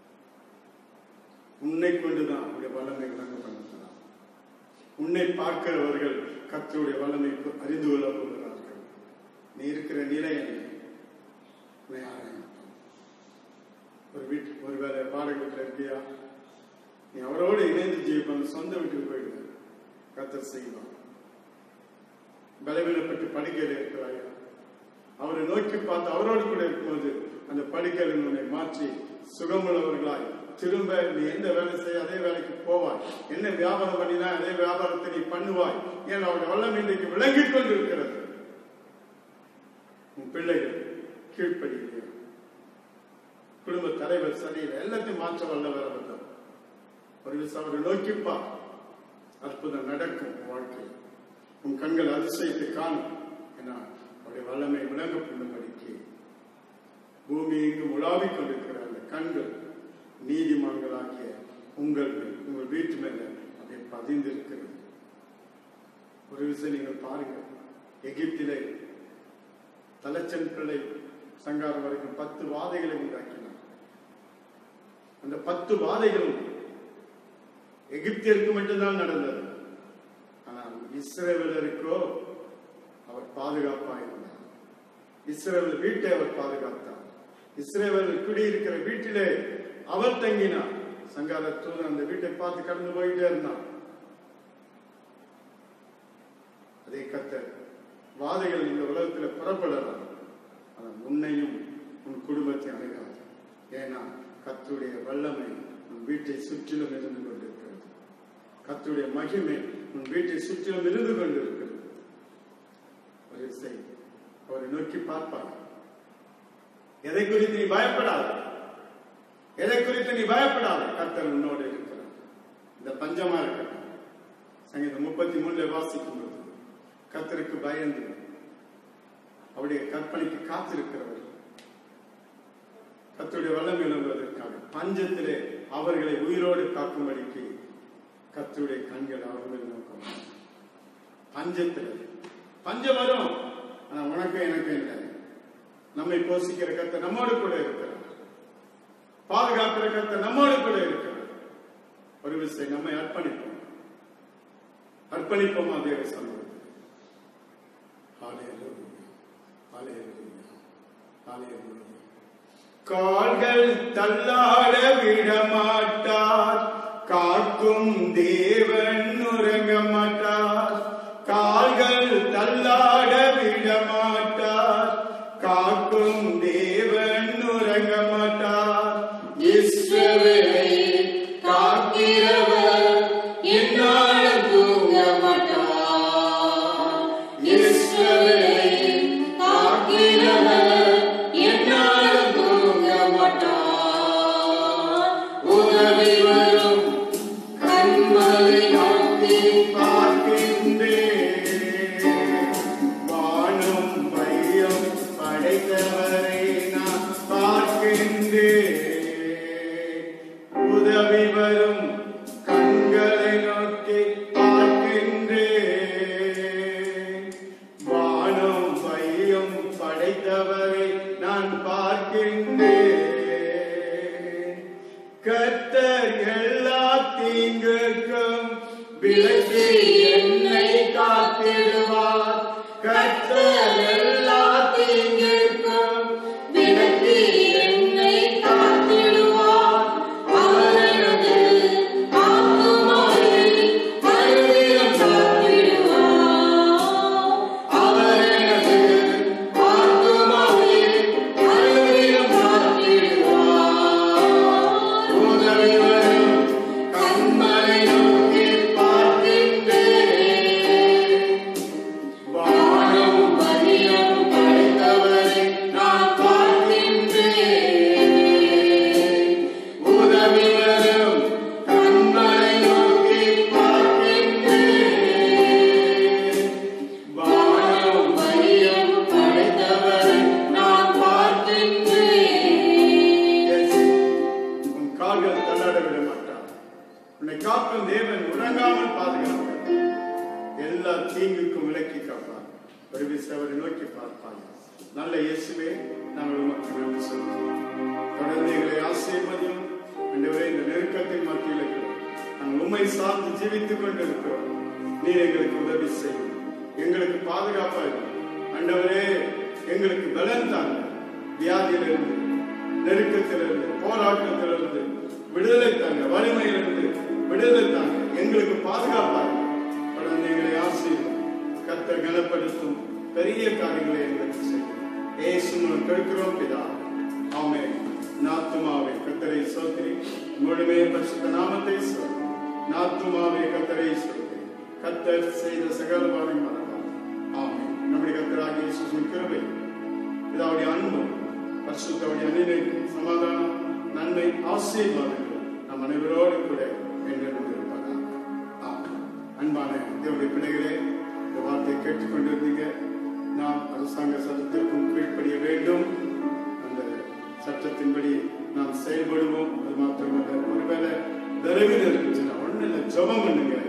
உன்னை கொண்டுதான் அவருடைய வல்லமை விளங்க பண்ணுகிறார் உன்னை பார்க்கிறவர்கள் கத்தருடைய வல்லமை அறிந்து கொள்ள போகிறார்கள் நீ இருக்கிற நிலை என்ன உன்னை ஆராய்ப்பார். ஒரு வீட்டு ஒருவேளை வாடகை வீட்டில் இருக்கியா நீ அவரோடு இணைந்து ஜீவிப்பான் சொந்த வீட்டுக்கு போயிடுவேன் கத்தர் செய்வார் பலவீனப்பட்டு படுக்கையில் இருக்கிறாயா அவரை நோக்கி பார்த்து அவரோடு கூட இருக்கும்போது அந்த படுக்கையில் உன்னை மாற்றி சுகமுள்ளவர்களாய் திரும்ப நீ எந்த வேலை செய்ய அதே வேலைக்கு போவாய் என்ன வியாபாரம் பண்ணினா அதே வியாபாரத்தை நீ பண்ணுவாய் ஏன் அவருடைய வல்லம் இன்றைக்கு விளங்கிக் கொண்டிருக்கிறது உன் பிள்ளைகள் கீழ்ப்படியில்லையா குடும்ப தலைவர் சரியில்லை எல்லாத்தையும் மாற்ற வல்லவர் அவர் தான் ஒரு விஷயம் அவரை நோக்கிப்பா அற்புதம் நடக்கும் உன் வாழ்க்கையில் உன் கண்கள் அதிசயத்தை காணும் ஏன்னா அவருடைய வல்லமை விளங்க பண்ணும்படிக்கு பூமி எங்கும் உலாவிக் கொண்டிருக்கிற அந்த கண்கள் நீதிமான்களாகிய உங்கள் மேல் உங்கள் வீட்டு மேல அப்படியே பதிந்திருக்கிறது ஒரு விஷயம் நீங்கள் பாருங்க எகிப்திலே தலைச்சன் பிள்ளை சங்காரம் வரைக்கும் பத்து வாதைகளை உண்டாக்கினார் அந்த பத்து வாதைகளும் எகிப்தியருக்கு மட்டும்தான் நடந்தது ஆனால் இஸ்ரேலருக்கோ அவர் பாதுகாப்பாக இருந்தார் இஸ்ரேல் வீட்டை அவர் பாதுகாத்தார் இஸ்ரேல் குடியிருக்கிற வீட்டிலே அவர் தங்கினார் சங்கார தூதன் அந்த வீட்டை பார்த்து கடந்து போயிட்டே இருந்தான் அதே கத்தர் வாதைகள் இந்த உலகத்தில் புறப்படலாம் ஆனால் உன்னையும் உன் குடும்பத்தை அணுகாது ஏன்னா கத்துடைய வல்லமை உன் வீட்டை சுற்றிலும் இருந்து கொண்டிருக்கிறது கத்துடைய மகிமை உன் வீட்டை சுற்றிலும் இருந்து கொண்டிருக்கிறது ஒரு செய் அவரை நோக்கி பார்ப்பார் எதை குறித்து நீ பயப்படாத எதை குறித்து நீ பயப்படாத கர்த்தர் உன்னோடு இருக்கிறார் இந்த பஞ்சமா இருக்கட்டும் சங்கீதம் முப்பத்தி மூணுல வாசிக்கும் போது கர்த்தருக்கு பயந்து அவருடைய கற்பனைக்கு காத்திருக்கிறவர் கர்த்தருடைய வல்லம் எழும்புவதற்காக பஞ்சத்திலே அவர்களை உயிரோடு காக்கும்படிக்கு கர்த்தருடைய கண்கள் அவர்கள் நோக்கம் பஞ்சத்தில் பஞ்சம் வரும் ஆனா உனக்கு எனக்கு இல்லை நம்மை போஷிக்கிற கர்த்தர் நம்மோடு கூட இருக்கிறார் பாதுகாக்கிற கர்த்தர் நம்மோடு கூட இருக்கிறார் ஒரு விஷயம் நம்மை அர்ப்பணிப்போம் அர்ப்பணிப்போமா தேவ சமூகத்தில் ஹalleluya ஹalleluya ஹalleluya கால்கள் தள்ளாட விட மாட்டார் காக்கும் தேவன் உறங்க மாட்டார் கால்கள் தள்ளாட விட மாட்டார் காக்கும் தேவன் உறங்க மாட்டார் இஸ்ரவேலை காக்கிறவர் என்னாலும் தூங்க மாட்டார் இஸ்ரவேலை காக்கிறவர் என்னாலும் தூங்க மாட்டார் உதவி வரும் கண்மலை நோக்கி பார்க்கின்றேன் வானம் வையம் படைத்தவரை நான் பார்க்கின்றேன் உதவி வரும் கண்களை நோக்கி பார்க்கின்றேன் வானம் வையம் படைத்தவரை நான் பார்க்கின்றேன் கர்த்தர் எல்லா தீங்குக்கும் விலக்கி என்னை காத்திடுவார் கர்த்தர் எல்லா தீங்குக்கும் விலக்கி என்னை காத்திடுவார் அவரது ஆத்துமாவை அருகிலும் காத்திடுவார் அவரது ஆத்துமாவை அருகிலும் காத்திடுவார் உதவி வரும் கண்மலை நோக்கி பார்க்கின்றேன் வானம் மதியம் படைத்தவரை நான் பார்க்கின்றேன் உதவி வரும் கண்மலை நோக்கி பார்க்கின்றேன் வானம் மதியம் படைத்தவரை நான் பார்க்கின்றேன் உன் கால்கள் தள்ளாட விட மாட்டார் உன்னை காக்கும் தேவன் உறங்காமல் பாதுகாப்பார் எல்லா தீங்குக்கும் விலக்கி காப்பார் ஒரு அவரை நோக்கி பார்ப்பாங்க நல்ல இயேசுவே நாங்கள் உமக்கு நன்றி சொல்கிறோம் தொடர்ந்து எங்களை ஆசீர்வதியும் ஆண்டவரே இந்த நெருக்கத்தின் மத்தியில் இருக்கிறோம் நாங்கள் உண்மை சார்ந்து ஜீவித்துக் கொண்டிருக்கிறோம் நீர் எங்களுக்கு உதவி செய்யும் எங்களுக்கு பாதுகாப்பாக ஆண்டவரே எங்களுக்கு பலன் தாங்க வியாதியிலிருந்து நெருக்கத்திலிருந்து போராட்டத்திலிருந்து விடுதலை தாங்க வறுமையிலிருந்து விடுதலை தாங்க எங்களுக்கு பாதுகாப்பாக தொடர்ந்து எங்களை ஆசீர்வதியும் கத்தர் கனப்படுத்தும் பெரிய காரியங்களை எங்களுக்கு செய்யும் ஏசு மூலம் கேட்கிறோம் பிதா ஆமே நாத்துமாவே கத்தரை சோதரி முழுமே பரிசுத்த நாமத்தை சோதரி நாத்துமாவே கத்தரை சோதரி கத்தர் செய்த சகல வாரம் மறவார் ஆமே நம்முடைய கத்தராகிய இயேசுவின் கிருபை பிதாவுடைய அன்பு பரிசுத்தவுடைய அன்னிலை சமாதானம் நன்மை ஆசீர்வாதங்கள் நம் அனைவரோடு கூட என்றென்றும் இருப்பதாக ஆமென். அன்பான தேவனுடைய பிள்ளைகளே இந்த வார்த்தையை கேட்டுக்கொண்டிருந்தீங்க நாம் அரசாங்க சட்டத்திற்கும் கீழ்ப்படிய வேண்டும் அந்த சட்டத்தின்படி நாம் செயல்படுவோம் அது மாத்திரமல்ல ஒருவேளை விரைவில் இருந்துச்சுன்னா ஒண்ணு இல்லை ஜெபம் பண்ணுங்க